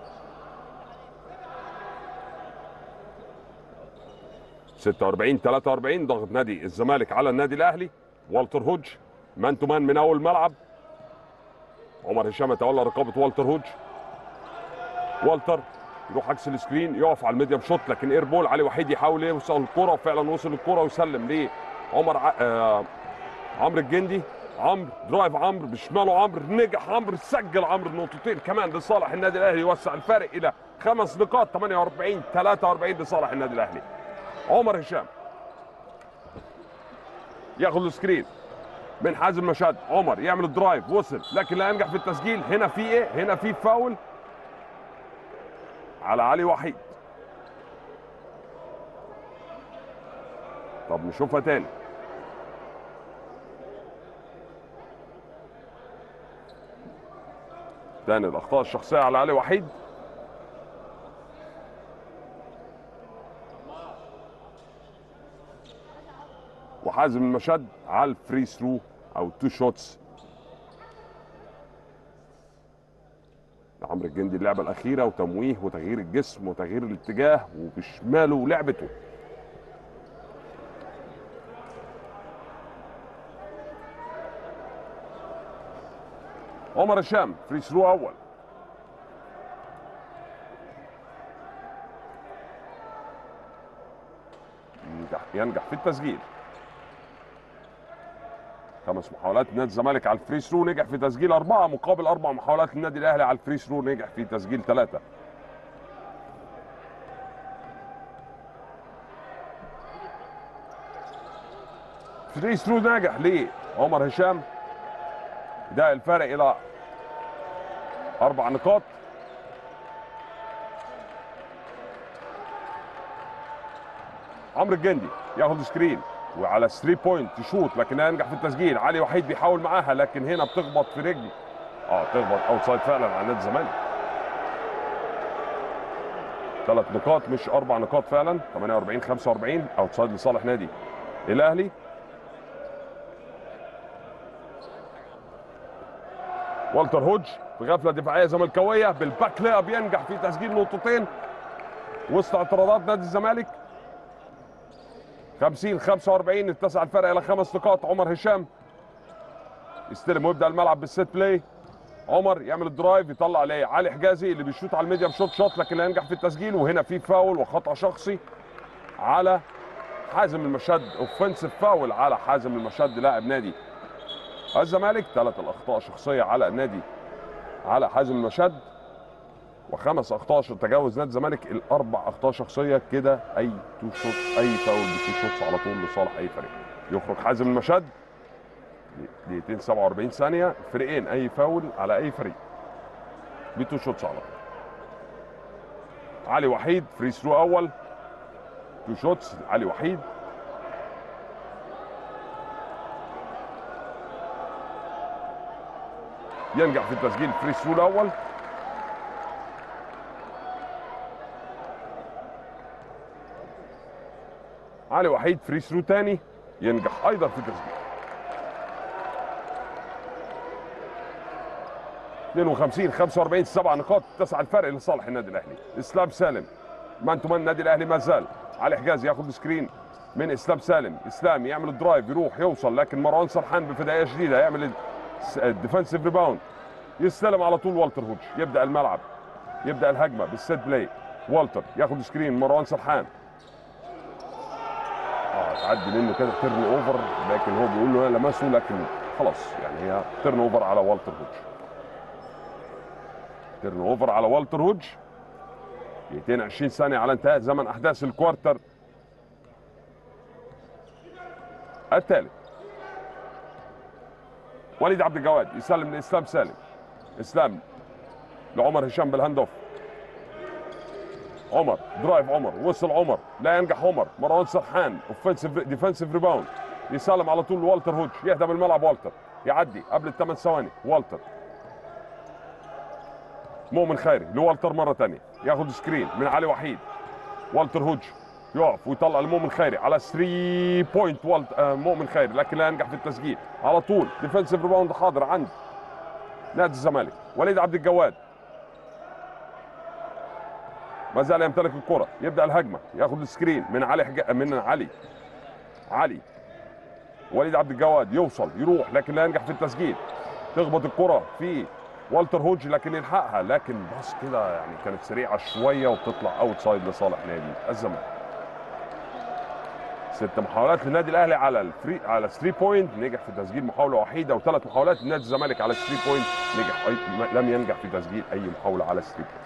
ستة وأربعين ثلاثة وأربعين ضغط نادي الزمالك على النادي الأهلي والتر هوج مان تو مان من أول الملعب عمر هشام يتولى رقابة والتر هوج والتر يروح عكس السكرين يقف على الميديم شوت لكن اير بول علي وحيد يحاول يوصل الكرة وفعلا وصل الكرة ويسلم ليه عمر ع... آه... عمرو الجندي عمرو درايف عمرو بشماله عمرو نجح عمرو سجل عمرو نقطتين كمان لصالح النادي الاهلي يوسع الفارق الى خمس نقاط 48 43 لصالح النادي الاهلي عمر هشام ياخذ السكرين من حازم مشاد عمر يعمل الدرايف وصل لكن لا ينجح في التسجيل هنا في ايه هنا في فاول على علي وحيد طب نشوفها تاني تاني الاخطاء الشخصيه على علي وحيد وحازم المشد على الفري ثرو او تو شوتس عمرو الجندي اللعبه الاخيره وتمويه وتغيير الجسم وتغيير الاتجاه وبشماله ولعبته عمر هشام فري ثرو اول ينجح ينجح في التسجيل خمس محاولات نادي الزمالك على الفري ثرو نجح في تسجيل اربعه مقابل اربع محاولات للنادي الاهلي على الفري ثرو نجح في تسجيل ثلاثه فري ثرو ناجح لعمر هشام ده الفارق الى اربع نقاط عمرو الجندي ياخد سكرين وعلى 3 بوينت يشوط لكن لا ينجح في التسجيل علي وحيد بيحاول معاها لكن هنا بتخبط في رجل اه تخبط اوتسايد فعلا على نادي الزمالك ثلاث نقاط مش اربع نقاط فعلا 48 45 اوتسايد لصالح نادي الاهلي والتر هوج في غفله دفاعيه زملكاويه بالباك لاب ينجح في تسجيل نقطتين وسط اعتراضات نادي الزمالك 50 45 اتسع الفرق الى خمس نقاط عمر هشام يستلم ويبدا الملعب بالست بلاي عمر يعمل الدرايف يطلع لعلي حجازي اللي بيشوط على الميديم شوت شوت لكن لا ينجح في التسجيل وهنا في فاول وخطا شخصي على حازم المشد اوفنسيف فاول على حازم المشد لاعب نادي الزمالك ثلاث الاخطاء شخصيه على النادي على حازم المشد وخمس اخطاء ش- تجاوز نادي الزمالك الاربع اخطاء شخصيه كده اي تو شوت اي فاول بتو شوتس على طول لصالح اي فريق يخرج حازم المشد دقيقتين 47 ثانيه فريقين اي فاول على اي فريق بتو شوتس على طول علي وحيد فري ثرو اول تو شوتس علي وحيد ينجح في تسجيل فري ثرو الاول علي وحيد فري ثرو تاني ينجح ايضا في تسجيل 52 45 سبع نقاط تسع الفرق لصالح النادي الاهلي اسلام سالم مان تو مان النادي الاهلي ما زال علي حجازي ياخد سكرين من اسلام سالم اسلام يعمل الدرايف يروح يوصل لكن مروان سرحان بفدائيه شديده يعمل الديفنسيف ريباوند يستلم على طول والتر هوج يبدا الملعب يبدا الهجمه بالسيت بلاي والتر ياخد سكرين مروان سرحان اه تعدي منه كده تيرن اوفر لكن هو بيقول له انا لمسه لكن خلاص يعني هي تيرن اوفر على والتر هوج تيرن اوفر على والتر هوج 220 ثانيه على انتهاء زمن احداث الكوارتر الثالث وليد عبد الجواد يسلم لاسلام سالم اسلام لعمر هشام بالهاند اوف عمر درايف عمر وصل عمر لا ينجح عمر مروان سرحان اوفنسيف ديفنسيف ريباوند يسلم على طول والتر هوج يهدم الملعب والتر يعدي قبل الثمان ثواني والتر مؤمن خيري لوالتر مره ثانيه ياخد سكرين من علي وحيد والتر هوج يقف ويطلع لمؤمن خيري على 3 بوينت والت آه مؤمن خيري لكن لا ينجح في التسجيل على طول ديفنسيف ريباوند حاضر عند نادي الزمالك وليد عبد الجواد ما زال يمتلك الكرة يبدأ الهجمة ياخد السكرين من علي حج... من علي علي وليد عبد الجواد يوصل يروح لكن لا ينجح في التسجيل تخبط الكرة في والتر هوج لكن يلحقها لكن باص كده يعني كانت سريعة شوية وبتطلع اوت سايد لصالح نادي الزمالك ست محاولات للنادي الاهلي على الفري على 3 بوينت نجح في تسجيل محاوله وحيده وثلاث محاولات لنادي الزمالك على 3 بوينت نجح أي... لم ينجح في تسجيل اي محاوله على 3 بوينت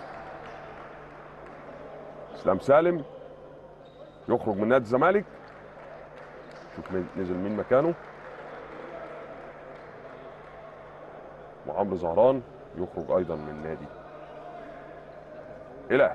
اسلام سالم يخرج من نادي الزمالك شوف مين نزل مين مكانه وعمرو زهران يخرج ايضا من نادي الاهلي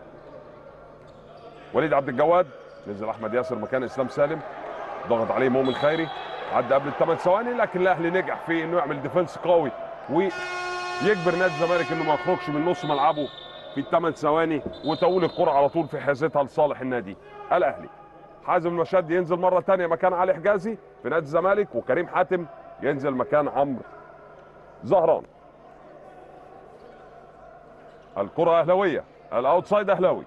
وليد عبد الجواد نزل احمد ياسر مكان اسلام سالم ضغط عليه مؤمن خيري عدى قبل الثمان ثواني لكن الاهلي نجح في انه يعمل ديفنس قوي ويجبر نادي الزمالك انه ما يخرجش من نص ملعبه في الثمان ثواني وتقول الكرة على طول في حيازتها لصالح النادي الاهلي حازم المشد ينزل مره ثانيه مكان علي حجازي في نادي الزمالك وكريم حاتم ينزل مكان عمرو زهران الكرة اهلاويه الاوتسايد اهلاوي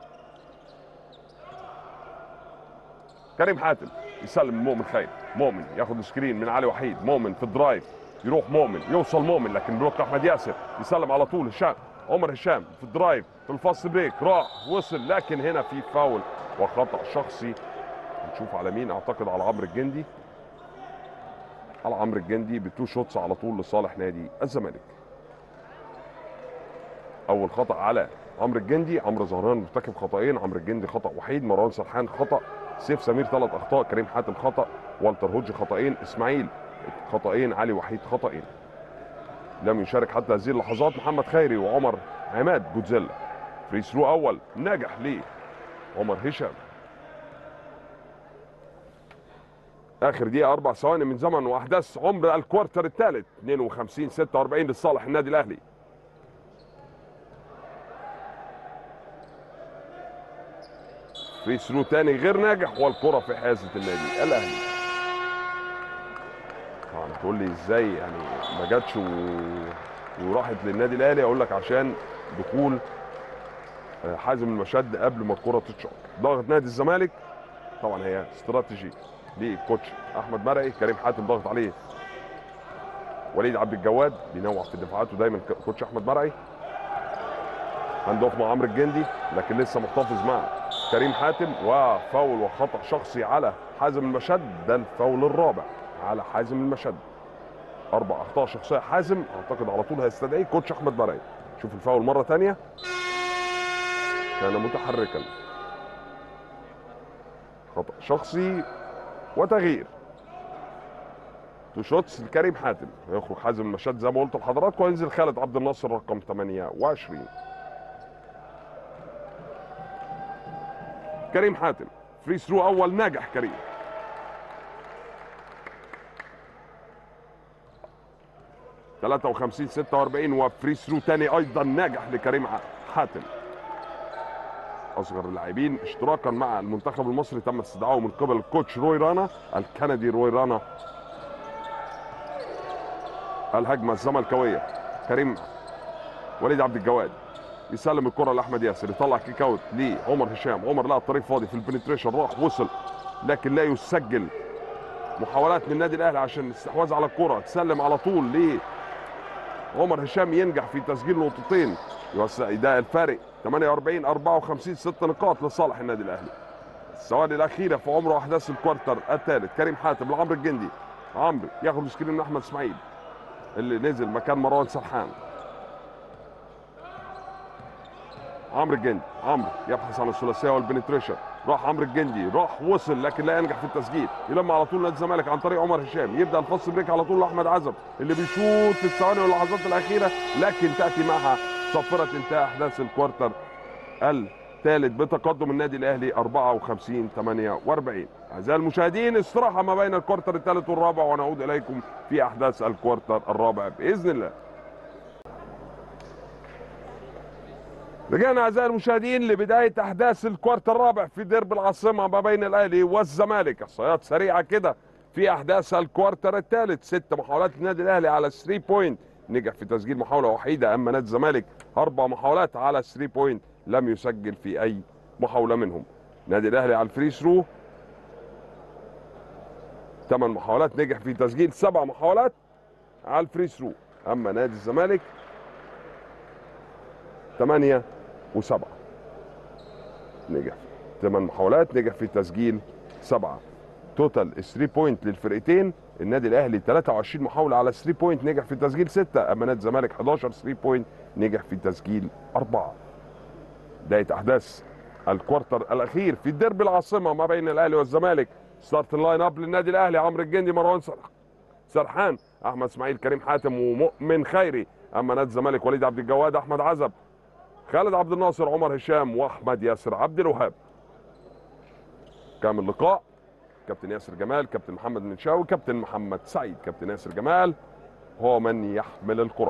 كريم حاتم يسلم مؤمن خير مؤمن ياخد سكرين من علي وحيد مؤمن في الدرايف يروح مؤمن يوصل مؤمن لكن بلوك احمد ياسر يسلم على طول هشام عمر هشام في الدرايف في الفاست بريك راح وصل لكن هنا في فاول وخطا شخصي نشوف على مين اعتقد على عمرو الجندي على عمرو الجندي بتو شوتس على طول لصالح نادي الزمالك اول خطا على عمرو الجندي عمرو زهران مرتكب خطأين عمرو الجندي خطأ وحيد مروان سرحان خطأ سيف سمير ثلاث اخطاء كريم حاتم خطا والتر هوج خطأين اسماعيل خطأين علي وحيد خطأين لم يشارك حتى هذه اللحظات محمد خيري وعمر عماد جوتزيلا فري ثرو اول نجح ليه عمر هشام اخر دقيقه اربع ثواني من زمن واحداث عمر الكوارتر الثالث 52 46 لصالح النادي الاهلي فري ثرو تاني غير ناجح والكره في حازه النادي الاهلي طبعا تقول لي ازاي يعني ما جاتش و... وراحت للنادي الاهلي اقول لك عشان دخول آه، حازم المشد قبل ما الكره تتشق ضغط نادي الزمالك طبعا هي استراتيجي للكوتش احمد مرعي كريم حاتم ضغط عليه وليد عبد الجواد بينوع في دفاعاته دايما ك- كوتش احمد مرعي هاند اوف مع عمرو الجندي لكن لسه محتفظ مع كريم حاتم وفاول وخطا شخصي على حازم المشد ده الفاول الرابع على حازم المشد اربع اخطاء شخصيه حازم اعتقد على طول هيستدعيه كوتش احمد مرعي شوف الفاول مره ثانيه كان متحركا خطا شخصي وتغيير تو شوتس لكريم حاتم يخرج حازم المشد زي ما قلت لحضراتكم وينزل خالد عبد الناصر رقم 28 كريم حاتم فري ثرو اول ناجح كريم تلاتة وخمسين ستة واربعين وفري ثرو تاني ايضا ناجح لكريم ع- حاتم اصغر اللاعبين اشتراكا مع المنتخب المصري تم استدعائه من قبل الكوتش روي رانا الكندي روي رانا الهجمه الزملكاويه كريم وليد عبد الجواد يسلم الكره لاحمد ياسر يطلع كيك اوت لعمر هشام عمر لقى الطريق فاضي في البنتريشن راح وصل لكن لا يسجل محاولات من النادي الاهلي عشان الاستحواذ على الكره تسلم على طول ليه عمر هشام ينجح في تسجيل نقطتين يوسع ده الفارق 48 54 ست نقاط لصالح النادي الاهلي الثواني الاخيره في عمر واحداث الكوارتر الثالث كريم حاتم لعمرو الجندي عمرو ياخد سكرين من احمد اسماعيل اللي نزل مكان مروان سرحان عمرو الجندي عمرو يبحث عن الثلاثيه والبنتريشن راح عمرو الجندي راح وصل لكن لا ينجح في التسجيل يلم على طول نادي الزمالك عن طريق عمر هشام يبدا الفصل بريك على طول لاحمد عزب اللي بيشوط في الثواني واللحظات الاخيره لكن تاتي معها صفره انتهاء احداث الكوارتر الثالث بتقدم النادي الاهلي 54 48 اعزائي المشاهدين استراحه ما بين الكوارتر الثالث والرابع ونعود اليكم في احداث الكوارتر الرابع باذن الله رجعنا اعزائي المشاهدين لبدايه احداث الكوارت الرابع في ديربي العاصمه ما بين الاهلي والزمالك احصائيات سريعه كده في احداث الكوارتر الثالث ست محاولات للنادي الاهلي على 3 بوينت نجح في تسجيل محاوله وحيده اما نادي الزمالك اربع محاولات على 3 بوينت لم يسجل في اي محاوله منهم نادي الاهلي على الفري ثرو ثمان محاولات نجح في تسجيل سبع محاولات على الفري ثرو اما نادي الزمالك ثمانية وسبعة نجح ثمان محاولات نجح في تسجيل سبعة توتال 3 بوينت للفرقتين النادي الاهلي 23 محاولة على 3 بوينت نجح في تسجيل ستة اما نادي الزمالك 11 3 بوينت نجح في تسجيل أربعة بداية احداث الكوارتر الاخير في الديربي العاصمة ما بين الاهلي والزمالك ستارت اللاين اب للنادي الاهلي عمرو الجندي مروان سرح سرحان احمد اسماعيل كريم حاتم ومؤمن خيري اما نادي الزمالك وليد عبد الجواد احمد عزب خالد عبد الناصر عمر هشام واحمد ياسر عبد الوهاب كامل اللقاء كابتن ياسر جمال كابتن محمد منشاوي كابتن محمد سعيد كابتن ياسر جمال هو من يحمل الكرة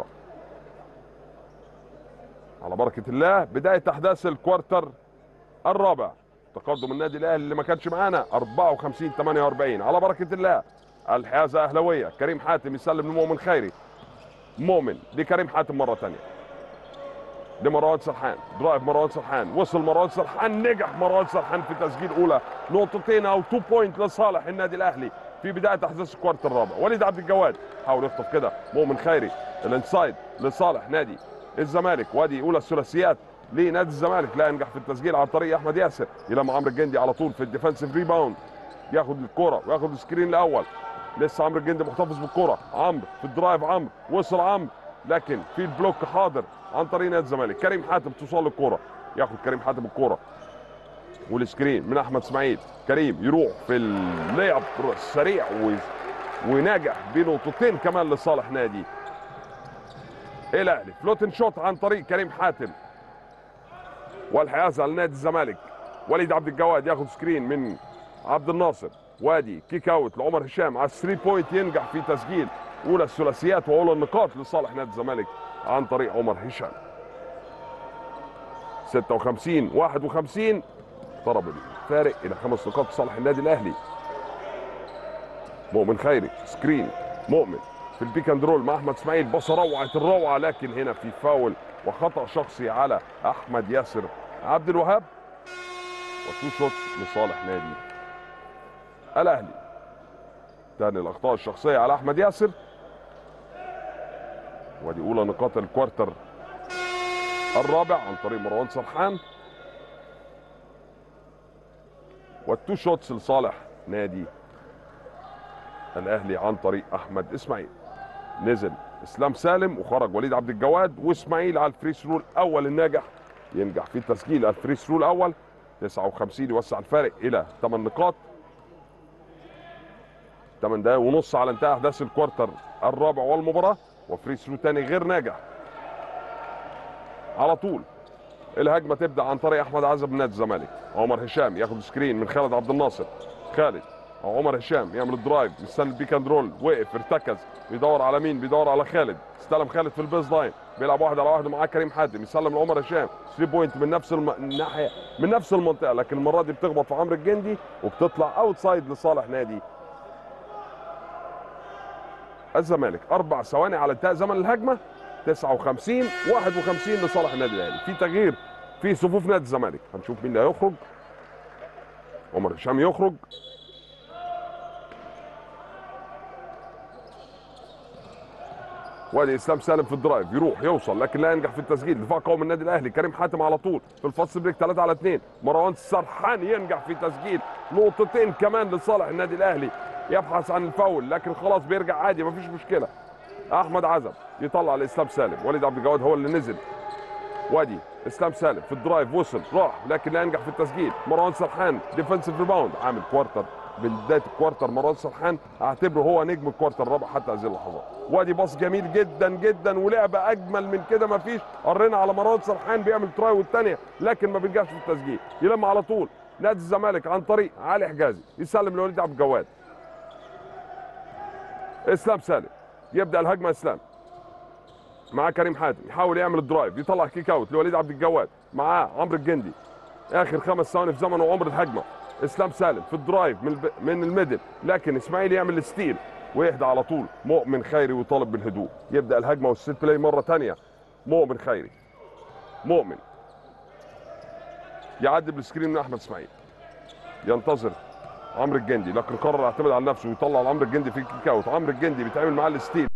على بركة الله بداية أحداث الكوارتر الرابع تقدم النادي الأهلي اللي ما كانش معانا 54 48 على بركة الله الحيازة أهلوية كريم حاتم يسلم لمؤمن خيري مؤمن لكريم حاتم مرة ثانية لمروان سرحان درايف مروان سرحان وصل مروان سرحان نجح مروان سرحان في تسجيل اولى نقطتين او تو بوينت لصالح النادي الاهلي في بدايه احداث الكوارت الرابع وليد عبد الجواد حاول يخطف كده مؤمن خيري الانسايد لصالح نادي الزمالك وادي اولى الثلاثيات لنادي الزمالك لا ينجح في التسجيل عن طريق احمد ياسر يلم عمرو الجندي على طول في الديفensive ريباوند ياخد الكرة وياخد السكرين الاول لسه عمرو الجندي محتفظ بالكرة عمرو في الدرايف عمرو وصل عمرو لكن في البلوك حاضر عن طريق نادي الزمالك كريم حاتم توصل للكرة ياخد كريم حاتم الكرة والسكرين من احمد اسماعيل كريم يروح في اللعب سريع و... وناجح بنقطتين كمان لصالح نادي الاهلي فلوتن شوت عن طريق كريم حاتم والحيازه لنادي الزمالك وليد عبد الجواد ياخد سكرين من عبد الناصر وادي كيك اوت لعمر هشام على الثري بوينت ينجح في تسجيل اولى الثلاثيات واولى النقاط لصالح نادي الزمالك عن طريق عمر هشام 56 51 اقترب الفارق الى خمس نقاط لصالح النادي الاهلي مؤمن خيري سكرين مؤمن في البيك اند رول مع احمد اسماعيل بصه روعه الروعه لكن هنا في فاول وخطا شخصي على احمد ياسر عبد الوهاب وتو شوت لصالح نادي الاهلي تاني الاخطاء الشخصيه على احمد ياسر ودي اولى نقاط الكوارتر الرابع عن طريق مروان سرحان والتو شوتس لصالح نادي الاهلي عن طريق احمد اسماعيل نزل اسلام سالم وخرج وليد عبد الجواد واسماعيل على الفري ثرو الاول الناجح ينجح في تسجيل الفري ثرو الاول 59 يوسع الفارق الى 8 نقاط 8 دقايق ونص على انتهاء احداث الكوارتر الرابع والمباراه وفري ثرو تاني غير ناجح على طول الهجمه تبدا عن طريق احمد عزب من نادي الزمالك عمر هشام ياخد سكرين من خالد عبد الناصر خالد او عمر هشام يعمل الدرايف يستنى البيك اند رول وقف ارتكز بيدور على مين بيدور على خالد استلم خالد في البيز لاين بيلعب واحد على واحد معاه كريم حاتم يسلم لعمر هشام 3 بوينت من نفس الم... الناحيه من نفس المنطقه لكن المره دي بتخبط في عمرو الجندي وبتطلع اوت سايد لصالح نادي الزمالك اربع ثواني على انتهاء زمن الهجمه 59 51 لصالح النادي الاهلي في تغيير في صفوف نادي الزمالك هنشوف مين اللي هيخرج عمر هشام يخرج وادي اسلام سالم في الدرايف يروح يوصل لكن لا ينجح في التسجيل دفاع قوي من النادي الاهلي كريم حاتم على طول في الفاست بريك 3 على 2 مروان سرحان ينجح في تسجيل نقطتين كمان لصالح النادي الاهلي يبحث عن الفاول لكن خلاص بيرجع عادي مفيش مشكله احمد عزب يطلع لاسلام سالم وليد عبد الجواد هو اللي نزل وادي اسلام سالم في الدرايف وصل راح لكن لا ينجح في التسجيل مروان سرحان ديفنسيف ريباوند عامل كوارتر بدايه الكوارتر مروان سرحان اعتبره هو نجم الكوارتر الرابع حتى هذه اللحظات وادي باص جميل جدا جدا ولعبه اجمل من كده ما فيش قرينا على مروان سرحان بيعمل تراي والثانيه لكن ما بينجحش في التسجيل يلم على طول نادي الزمالك عن طريق علي حجازي يسلم لوليد عبد الجواد اسلام سالم يبدا الهجمه اسلام مع كريم حاتم يحاول يعمل الدرايف يطلع كيك اوت لوليد عبد الجواد معاه عمرو الجندي اخر خمس ثواني في زمن وعمر الهجمه اسلام سالم في الدرايف من الب... من الميدل لكن اسماعيل يعمل الستيل ويهدى على طول مؤمن خيري ويطالب بالهدوء يبدا الهجمه والست بلاي مره ثانيه مؤمن خيري مؤمن يعدي بالسكرين من احمد اسماعيل ينتظر عمرو الجندي لكن قرر يعتمد على نفسه ويطلع عمرو الجندي في الكيك اوت عمرو الجندي بيتعامل معاه الستيل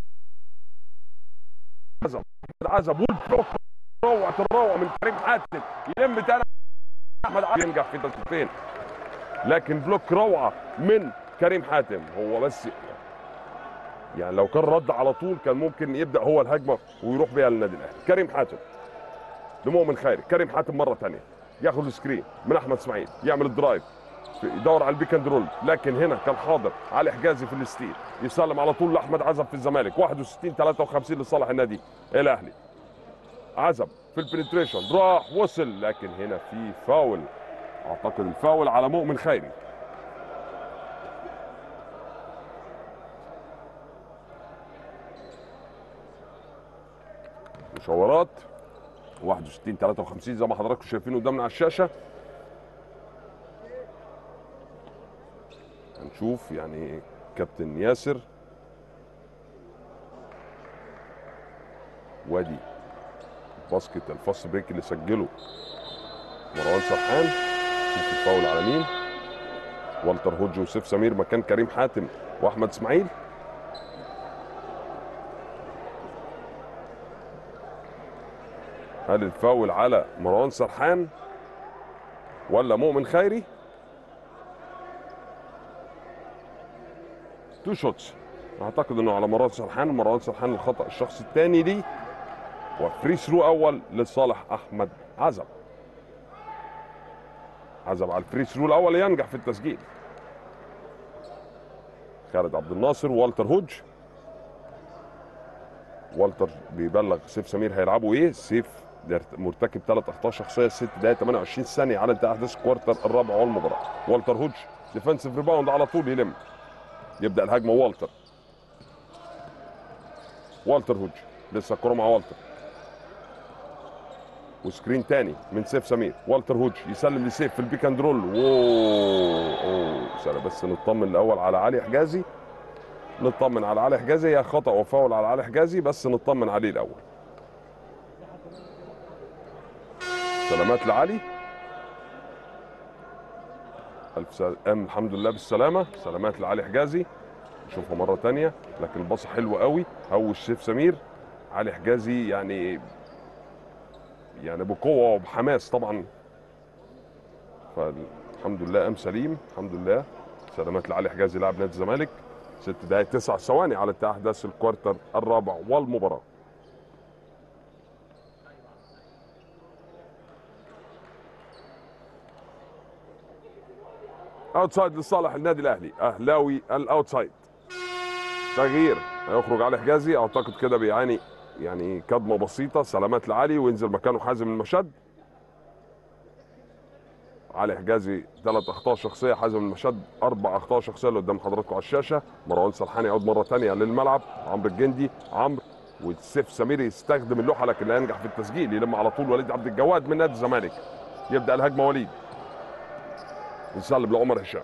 عزب عزب والبلوك روعه الروعه من كريم حاتم يلم تاني احمد عزب ينجح في تسديدتين لكن بلوك روعه من كريم حاتم هو بس يعني لو كان رد على طول كان ممكن يبدا هو الهجمه ويروح بيها للنادي الاهلي كريم حاتم لمؤمن خيري كريم حاتم مره ثانيه ياخد السكرين من احمد اسماعيل يعمل الدرايف يدور على البيك اند رول لكن هنا كان حاضر علي حجازي في الستيل يسلم على طول لاحمد عزب في الزمالك 61 53 لصالح النادي الاهلي عزب في البنتريشن راح وصل لكن هنا في فاول اعتقد الفاول على مؤمن خيري مشاورات 61 53 زي ما حضراتكم شايفين قدامنا على الشاشه هنشوف يعني كابتن ياسر وادي باسكت الفاست بريك اللي سجله مروان سرحان شوف الفاول على مين والتر هوج وسيف سمير مكان كريم حاتم واحمد اسماعيل هل الفاول على مروان سرحان ولا مؤمن خيري تو شوتس اعتقد انه على مروان سرحان مروان سرحان الخطا الشخص الثاني دي وفري ثرو اول لصالح احمد عزب عزب على الفري ثرو الاول ينجح في التسجيل خالد عبد الناصر والتر هوج والتر بيبلغ سيف سمير هيلعبوا ايه سيف ده مرتكب ثلاث اخطاء شخصيه 6 دقائق 28 ثانيه على انتهاء احداث الكوارتر الرابع والمباراه والتر هوج ديفensive ريباوند على طول يلم يبدا الهجمه والتر والتر هوج لسه الكره مع والتر وسكرين تاني من سيف سمير والتر هوج يسلم لسيف في البيك اند رول اوه اوه سنة بس نطمن الاول على علي حجازي نطمن على علي حجازي هي خطا وفاول على علي حجازي بس نطمن عليه الاول سلامات لعلي الف سلام الحمد لله بالسلامه سلامات لعلي حجازي نشوفها مره تانية لكن الباصه حلوه قوي هوش سيف سمير علي حجازي يعني يعني بقوه وبحماس طبعا فالحمد لله قام سليم الحمد لله سلامات لعلي حجازي لاعب نادي الزمالك ست دقائق تسع ثواني على انتهاء احداث الكوارتر الرابع والمباراه اوتسايد لصالح النادي الاهلي اهلاوي الاوتسايد تغيير هيخرج علي حجازي اعتقد كده بيعاني يعني كدمه بسيطه سلامات لعلي وينزل مكانه حازم المشد علي حجازي ثلاث اخطاء شخصيه حازم المشد اربع اخطاء شخصيه اللي قدام حضراتكم على الشاشه مروان سرحان يعود مره ثانيه للملعب عمرو الجندي عمرو وسيف سمير يستخدم اللوحه لكن لا ينجح في التسجيل يلم على طول وليد عبد الجواد من نادي الزمالك يبدا الهجمه وليد يسلم لعمر هشام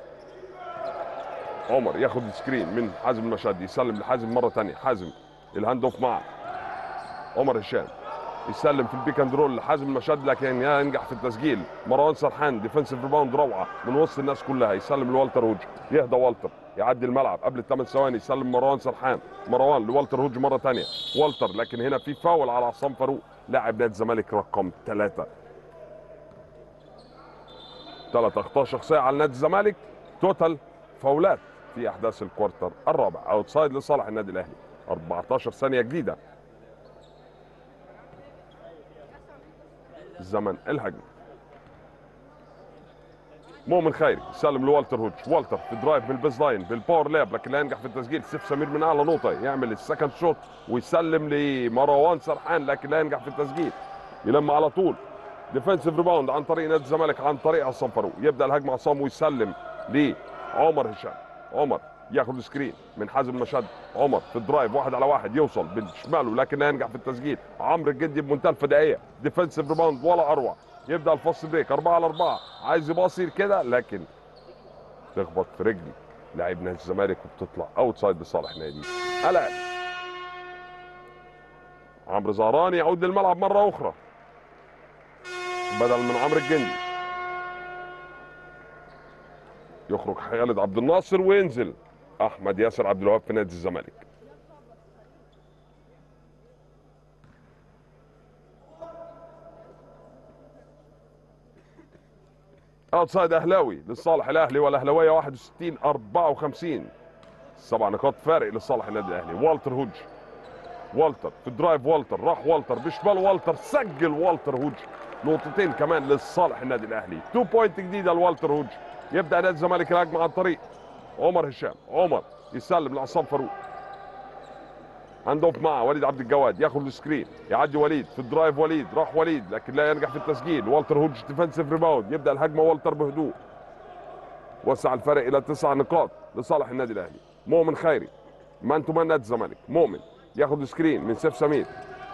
عمر ياخد سكرين من حازم المشهد يسلم لحازم مره ثانيه حازم الهاند اوف مع عمر هشام يسلم في البيك اند رول لحازم المشهد لكن ينجح في التسجيل مروان سرحان ديفنسيف ريباوند روعه من وسط الناس كلها يسلم لوالتر هوج يهدى والتر يعدي الملعب قبل الثمان ثواني يسلم مروان سرحان مروان لوالتر هوج مره ثانيه والتر لكن هنا في فاول على عصام فاروق لاعب نادي الزمالك رقم ثلاثه ثلاث اخطاء شخصيه على نادي الزمالك توتال فاولات في احداث الكوارتر الرابع اوتسايد لصالح النادي الاهلي 14 ثانيه جديده زمن الهجمه مؤمن خيري سلم لوالتر هوج والتر في درايف من البيز لاين بالباور لاب لكن لا ينجح في التسجيل سيف سمير من اعلى نقطه يعمل السكند شوت ويسلم لمروان سرحان لكن لا ينجح في التسجيل يلم على طول ديفensive ريباوند عن طريق نادي الزمالك عن طريق عصام فاروق يبدا الهجمه عصام ويسلم لعمر هشام عمر ياخد سكرين من حازم مشد عمر في الدرايف واحد على واحد يوصل بشماله لكن لا ينجح في التسجيل عمرو الجدي بمنتهى الفدائيه ديفنسيف ريباوند ولا اروع يبدا الفاست بريك أربعة على أربعة عايز يباصي كده لكن تخبط في رجل لاعب نادي الزمالك وبتطلع اوتسايد لصالح نادي الاهلي عمرو زهراني يعود للملعب مره اخرى بدل من عمرو الجندي يخرج خالد عبد الناصر وينزل احمد ياسر عبد الوهاب في نادي الزمالك اوتسايد اهلاوي لصالح الاهلي والاهلاويه 61 54 سبع نقاط فارق لصالح النادي الاهلي والتر هوج والتر في الدرايف والتر راح والتر بشمال والتر سجل والتر هوج نقطتين كمان لصالح النادي الاهلي تو بوينت جديده لوالتر هوج يبدا نادي الزمالك الهجمه عن طريق عمر هشام عمر يسلم لعصام فاروق هاند اوف مع وليد عبد الجواد ياخد السكرين يعدي وليد في الدرايف وليد راح وليد لكن لا ينجح في التسجيل والتر هوج ديفنسيف ريباوند يبدا الهجمه والتر بهدوء وسع الفرق الى تسع نقاط لصالح النادي الاهلي مؤمن خيري مان تو مان نادي الزمالك مؤمن ياخد سكرين من سيف سمير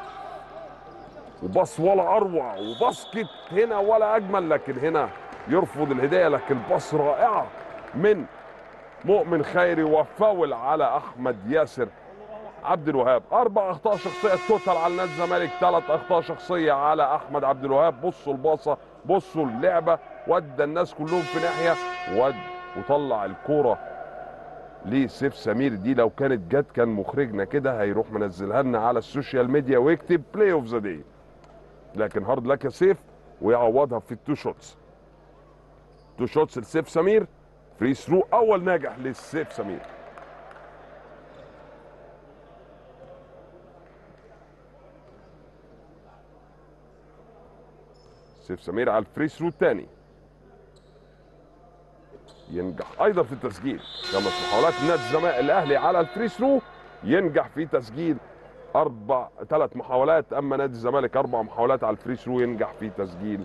وباص ولا اروع وباسكت هنا ولا اجمل لكن هنا يرفض الهدايه لكن باص رائعه من مؤمن خيري وفاول على احمد ياسر عبد الوهاب اربع اخطاء شخصيه توتال على نادي الزمالك ثلاث اخطاء شخصيه على احمد عبد الوهاب بصوا الباصه بصوا اللعبه ودى الناس كلهم في ناحيه ود وطلع الكوره لسيف سمير دي لو كانت جت كان مخرجنا كده هيروح منزلها لنا على السوشيال ميديا ويكتب بلاي اوف ذا داي لكن هارد لك يا سيف ويعوضها في التو شوتس تو شوتس لسيف سمير فري ثرو اول ناجح لسيف سمير سيف سمير على الفري ثرو الثاني ينجح ايضا في التسجيل خمس محاولات نادي الزمالك الاهلي على الفري ثرو ينجح في تسجيل اربع ثلاث محاولات اما نادي الزمالك اربع محاولات على الفري ثرو ينجح في تسجيل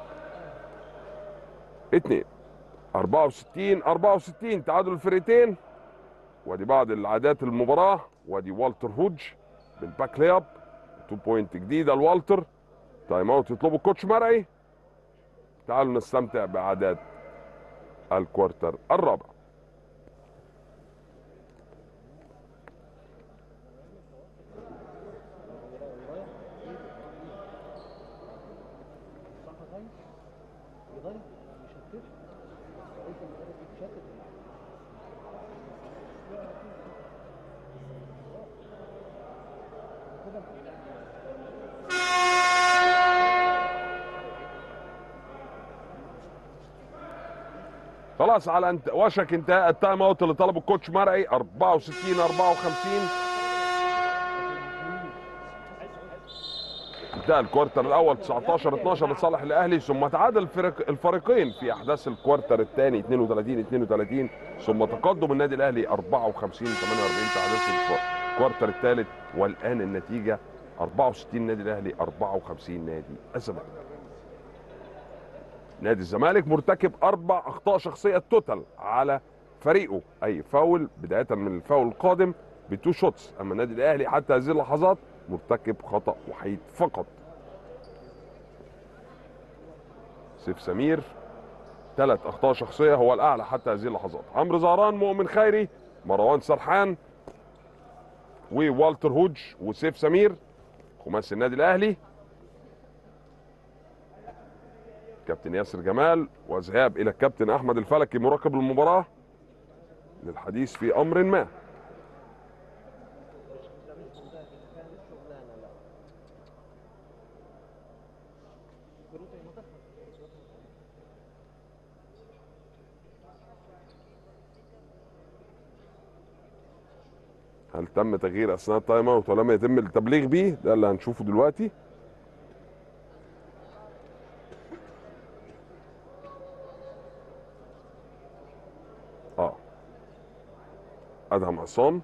اثنين 64 64 تعادل الفريقين وادي بعض العادات المباراه وادي والتر هوج بالباك لياب 2 بوينت جديده لوالتر تايم اوت يطلبه الكوتش مرعي تعالوا نستمتع بعادات الكوارتر الرابع صح غير يغير يشتت رئيس المدرب يتشتت خلاص على انت وشك انتهاء التايم اوت اللي طلبه الكوتش مرعي 64 54 انتهى الكوارتر الاول 19 12 لصالح الاهلي ثم تعادل الفريق الفريقين في احداث الكوارتر الثاني 32 32 ثم تقدم النادي الاهلي 54 48 في احداث الكوارتر الثالث والان النتيجه 64 نادي الاهلي 54 نادي الزمالك نادي الزمالك مرتكب اربع اخطاء شخصيه توتال على فريقه اي فاول بدايه من الفاول القادم بتو شوتس اما النادي الاهلي حتى هذه اللحظات مرتكب خطا وحيد فقط سيف سمير ثلاث اخطاء شخصيه هو الاعلى حتى هذه اللحظات عمرو زهران مؤمن خيري مروان سرحان ووالتر هوج وسيف سمير خماسي النادي الاهلي كابتن ياسر جمال وذهاب الى الكابتن احمد الفلكي مراقب المباراه للحديث في امر ما هل تم تغيير اثناء التايم اوت ولم يتم التبليغ به ده اللي هنشوفه دلوقتي اه ادهم عصام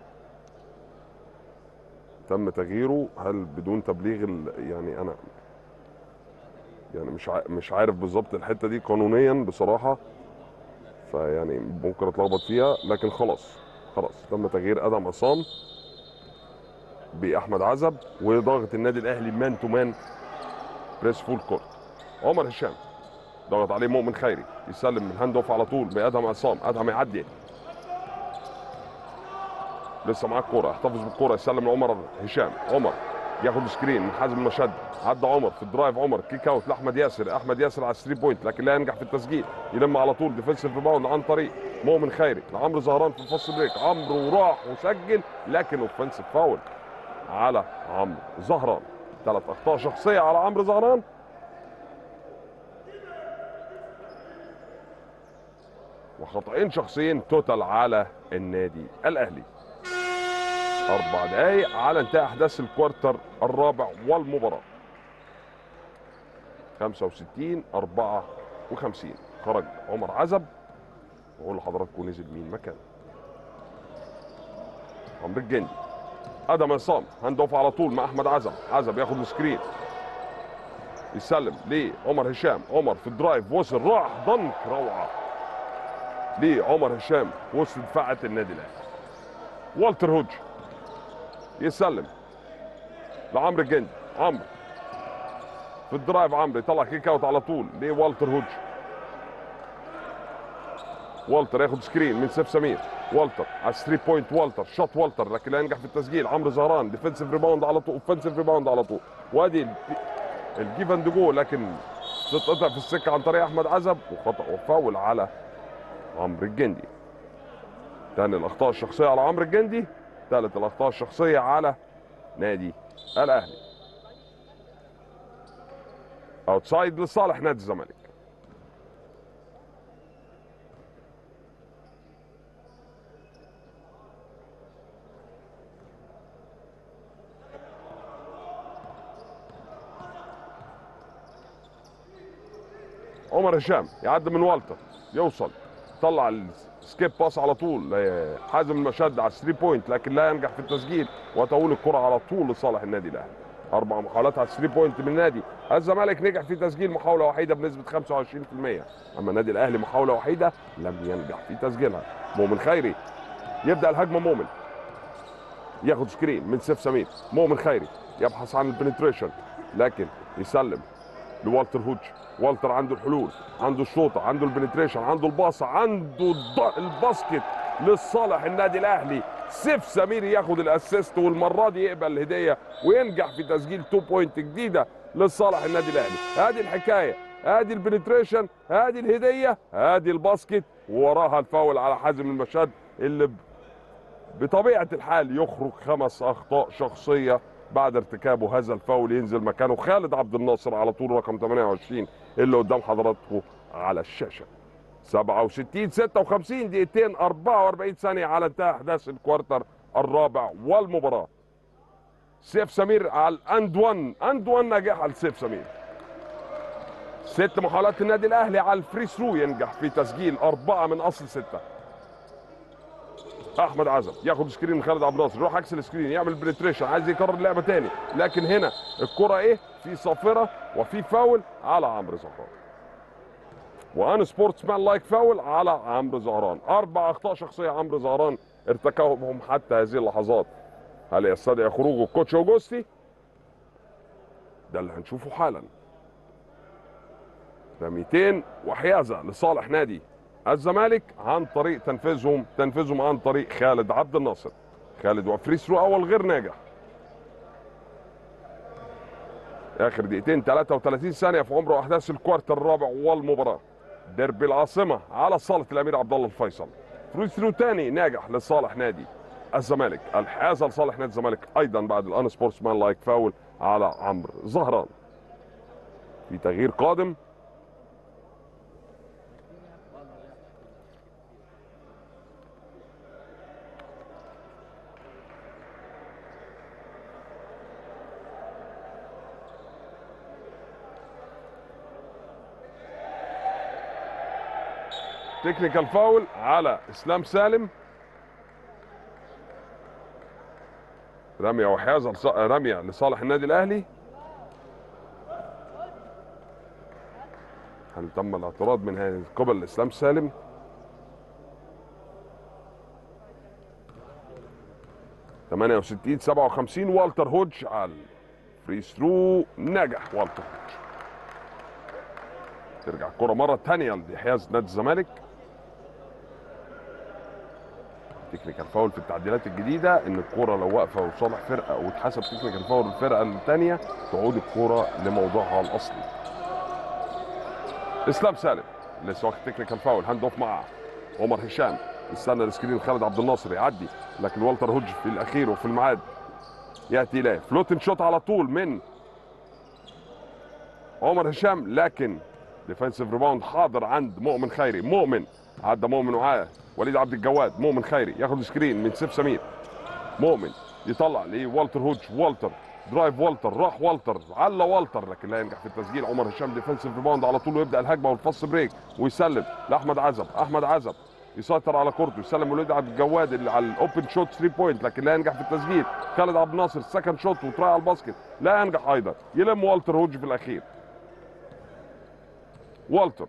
تم تغييره هل بدون تبليغ ال... يعني انا يعني مش ع... مش عارف بالظبط الحته دي قانونيا بصراحه فيعني ممكن اتلخبط فيها لكن خلاص خلاص تم تغيير ادهم عصام باحمد عزب وضغط النادي الاهلي مان تو مان بريس فول كورت عمر هشام ضغط عليه مؤمن خيري يسلم من هاند اوف على طول بادهم عصام ادهم يعدي لسه معاه الكوره يحتفظ بالكوره يسلم لعمر هشام عمر ياخد سكرين من حازم المشد عدى عمر في الدرايف عمر كيك اوت لاحمد ياسر احمد ياسر على الثري بوينت لكن لا ينجح في التسجيل يلم على طول ديفنسيف ريباوند عن طريق مؤمن خيري لعمرو زهران في الفاست بريك عمرو راح وسجل لكن اوفنسيف فاول على عمرو زهران ثلاث اخطاء شخصيه على عمرو زهران وخطأين شخصيين توتال على النادي الاهلي اربع دقائق على انتهاء احداث الكوارتر الرابع والمباراه 65 54 خرج عمر عزب واقول لحضراتكم نزل مين مكانه عمرو الجندي ادم عصام هاند اوف على طول مع احمد عزب عزب ياخد السكرين يسلم لعمر هشام عمر في الدرايف وصل راح ضنك روعه لعمر هشام وسط دفاعة النادي الاهلي والتر هوج يسلم لعمرو الجندي عمرو في الدرايف عمرو يطلع كيك اوت على طول لوالتر هوج والتر ياخد سكرين من سيف سمير والتر على الثري بوينت والتر شوت والتر لكن لا ينجح في التسجيل عمرو زهران ديفنسيف ريباوند على طول اوفنسيف ريباوند على طول وادي الجيف اند جو لكن تتقطع في السكه عن طريق احمد عزب وخطا وفاول على عمرو الجندي تاني الاخطاء الشخصيه على عمرو الجندي ثالث الاخطاء الشخصيه على نادي الاهلي اوتسايد لصالح نادي الزمالك عمر هشام يعدي من والتر يوصل يطلع السكيب باس على طول حازم المشد على 3 بوينت لكن لا ينجح في التسجيل وتقول الكره على طول لصالح النادي الاهلي اربع محاولات على 3 بوينت من النادي الزمالك نجح في تسجيل محاوله وحيده بنسبه 25% اما النادي الاهلي محاوله وحيده لم ينجح في تسجيلها مؤمن خيري يبدا الهجمه مؤمن ياخد سكرين من سيف سمير مؤمن خيري يبحث عن البنتريشن لكن يسلم لوالتر هوج والتر عنده الحلول عنده الشوطه عنده البنتريشن عنده الباصه عنده الض- الباسكت لصالح النادي الاهلي سيف سمير ياخد الاسيست والمره دي يقبل الهديه وينجح في تسجيل 2 بوينت جديده لصالح النادي الاهلي هذه الحكايه ادي البنتريشن ادي الهديه ادي الباسكت ووراها الفاول على حازم المشهد اللي ب- بطبيعه الحال يخرج خمس اخطاء شخصيه بعد ارتكابه هذا الفاول ينزل مكانه خالد عبد الناصر على طول رقم 28 اللي قدام حضراتكم على الشاشه 67 56 دقيقتين 44 ثانيه على انتهاء احداث الكوارتر الرابع والمباراه سيف سمير على الاند 1 اند 1 نجاح لسيف سمير ست محاولات النادي الاهلي على الفري ثرو ينجح في تسجيل اربعه من اصل سته احمد عزب ياخد سكرين من خالد عبد الناصر يروح عكس السكرين يعمل بريتريشن عايز يكرر اللعبه تاني لكن هنا الكره ايه في صافره وفي فاول على عمرو زهران وان سبورتس مان لايك فاول على عمرو زهران اربع اخطاء شخصيه عمرو زهران ارتكبهم حتى هذه اللحظات هل يستدعي خروجه الكوتش اوجوستي ده اللي هنشوفه حالا رميتين وحيازه لصالح نادي الزمالك عن طريق تنفيذهم تنفيذهم عن طريق خالد عبد الناصر خالد وفري ثرو اول غير ناجح اخر دقيقتين 33 ثانيه في عمر احداث الكوارتر الرابع والمباراه ديربي العاصمه على صاله الامير عبد الله الفيصل فري ثرو تاني ناجح لصالح نادي الزمالك الحازه لصالح نادي الزمالك ايضا بعد الان سبورتس مان لايك فاول على عمرو زهران في تغيير قادم تكنيكال فاول على اسلام سالم رميه وحيازه لص- رميه لصالح النادي الاهلي هل تم الاعتراض من هذه قبل اسلام سالم ثمانية وستين سبعة وخمسين والتر هودج على فري ثرو نجح والتر هودج ترجع الكرة مرة تانية لحياز نادي الزمالك تكنيكال فاول في التعديلات الجديدة ان الكرة لو واقفة وصالح فرقة واتحسب تكنيكال فاول الفرقة الثانية تعود الكرة لموضوعها الأصلي. اسلام سالم لسه واخد تكنيكال فاول هاند اوف مع عمر هشام استنى السكرين خالد عبد الناصر يعدي لكن والتر هوج في الأخير وفي الميعاد يأتي إليه فلوتن شوت على طول من عمر هشام لكن ديفensive ريباوند حاضر عند مؤمن خيري مؤمن عدى مؤمن وعاه وليد عبد الجواد مؤمن خيري ياخد سكرين من سيف سمير مؤمن يطلع لوالتر هوج والتر درايف والتر راح والتر على والتر لكن لا ينجح في التسجيل عمر هشام ديفensive ريباوند على طول ويبدا الهجمه والفاست بريك ويسلم لاحمد عزب احمد عزب يسيطر على كورته يسلم وليد عبد الجواد اللي على الاوبن شوت 3 بوينت لكن لا ينجح في التسجيل خالد عبد الناصر سكند شوت وتراي على الباسكت لا ينجح ايضا يلم والتر هوج في الاخير والتر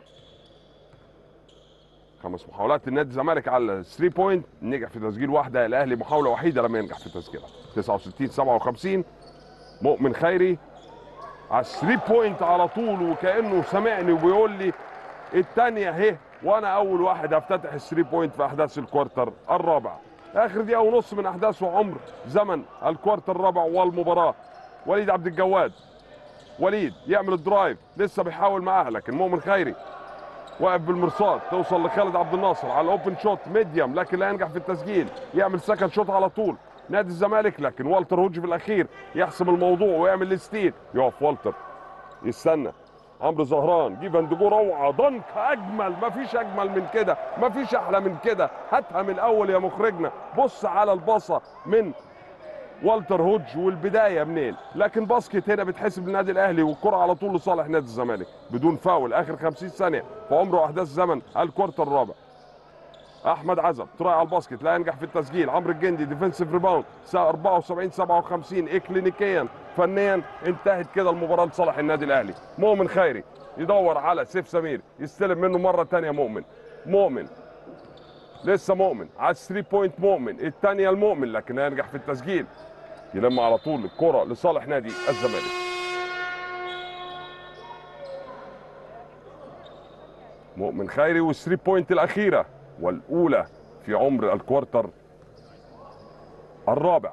خمس محاولات النادي الزمالك على 3 بوينت نجح في تسجيل واحده الاهلي محاوله وحيده لم ينجح في تسجيلها 69 57 مؤمن خيري على 3 بوينت على طول وكانه سمعني وبيقول لي الثانيه اهي وانا اول واحد هفتتح ال 3 بوينت في احداث الكوارتر الرابع اخر دقيقه ونص من احداث وعمر زمن الكوارتر الرابع والمباراه وليد عبد الجواد وليد يعمل الدرايف لسه بيحاول معاها لكن مؤمن خيري واقف بالمرصاد توصل لخالد عبد الناصر على الاوبن شوت ميديوم لكن لا ينجح في التسجيل يعمل سكند شوت على طول نادي الزمالك لكن والتر هوج في الاخير يحسم الموضوع ويعمل الستيل يقف والتر يستنى عمرو زهران جيف اند جو روعه ضنك اجمل مفيش اجمل من كده مفيش احلى من كده هاتها من الاول يا مخرجنا بص على الباصه من والتر هوج والبدايه منين لكن باسكت هنا بتحسب للنادي الاهلي والكره على طول لصالح نادي الزمالك بدون فاول اخر 50 ثانيه في عمر واحداث زمن الكوارتر الرابع احمد عزب تراعي على الباسكت لا ينجح في التسجيل عمرو الجندي ديفنسيف ريباوند 74 57 اكلينيكيا فنيا انتهت كده المباراه لصالح النادي الاهلي مؤمن خيري يدور على سيف سمير يستلم منه مره ثانيه مؤمن مؤمن لسه مؤمن على 3 بوينت مؤمن الثانيه المؤمن لكن لا ينجح في التسجيل يلم على طول الكره لصالح نادي الزمالك مؤمن خيري والثري بوينت الاخيره والاولى في عمر الكوارتر الرابع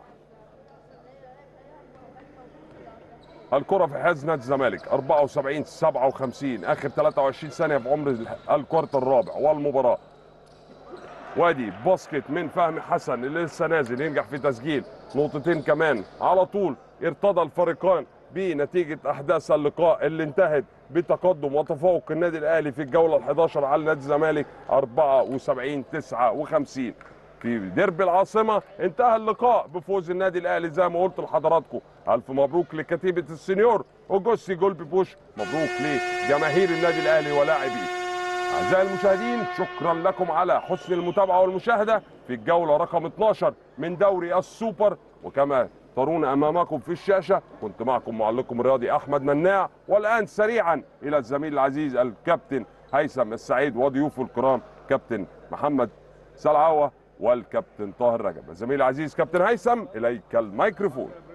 الكرة في حيز نادي الزمالك 74 57 اخر 23 ثانية في عمر الكوارتر الرابع والمباراة وادي باسكت من فهمي حسن اللي لسه نازل ينجح في تسجيل نقطتين كمان على طول ارتضى الفريقان بنتيجة أحداث اللقاء اللي انتهت بتقدم وتفوق النادي الأهلي في الجولة ال 11 على نادي الزمالك 74 59 في ديربي العاصمة انتهى اللقاء بفوز النادي الأهلي زي ما قلت لحضراتكم ألف مبروك لكتيبة السنيور أوجوستي جولبي بوش مبروك لجماهير النادي الأهلي ولاعبيه أعزائي المشاهدين شكرا لكم على حسن المتابعة والمشاهدة في الجولة رقم 12 من دوري السوبر وكما ترون أمامكم في الشاشة كنت معكم معلقكم الرياضي أحمد مناع والآن سريعا إلى الزميل العزيز الكابتن هيثم السعيد وضيوفه الكرام كابتن محمد سلعوة والكابتن طاهر رجب الزميل العزيز كابتن هيثم إليك الميكروفون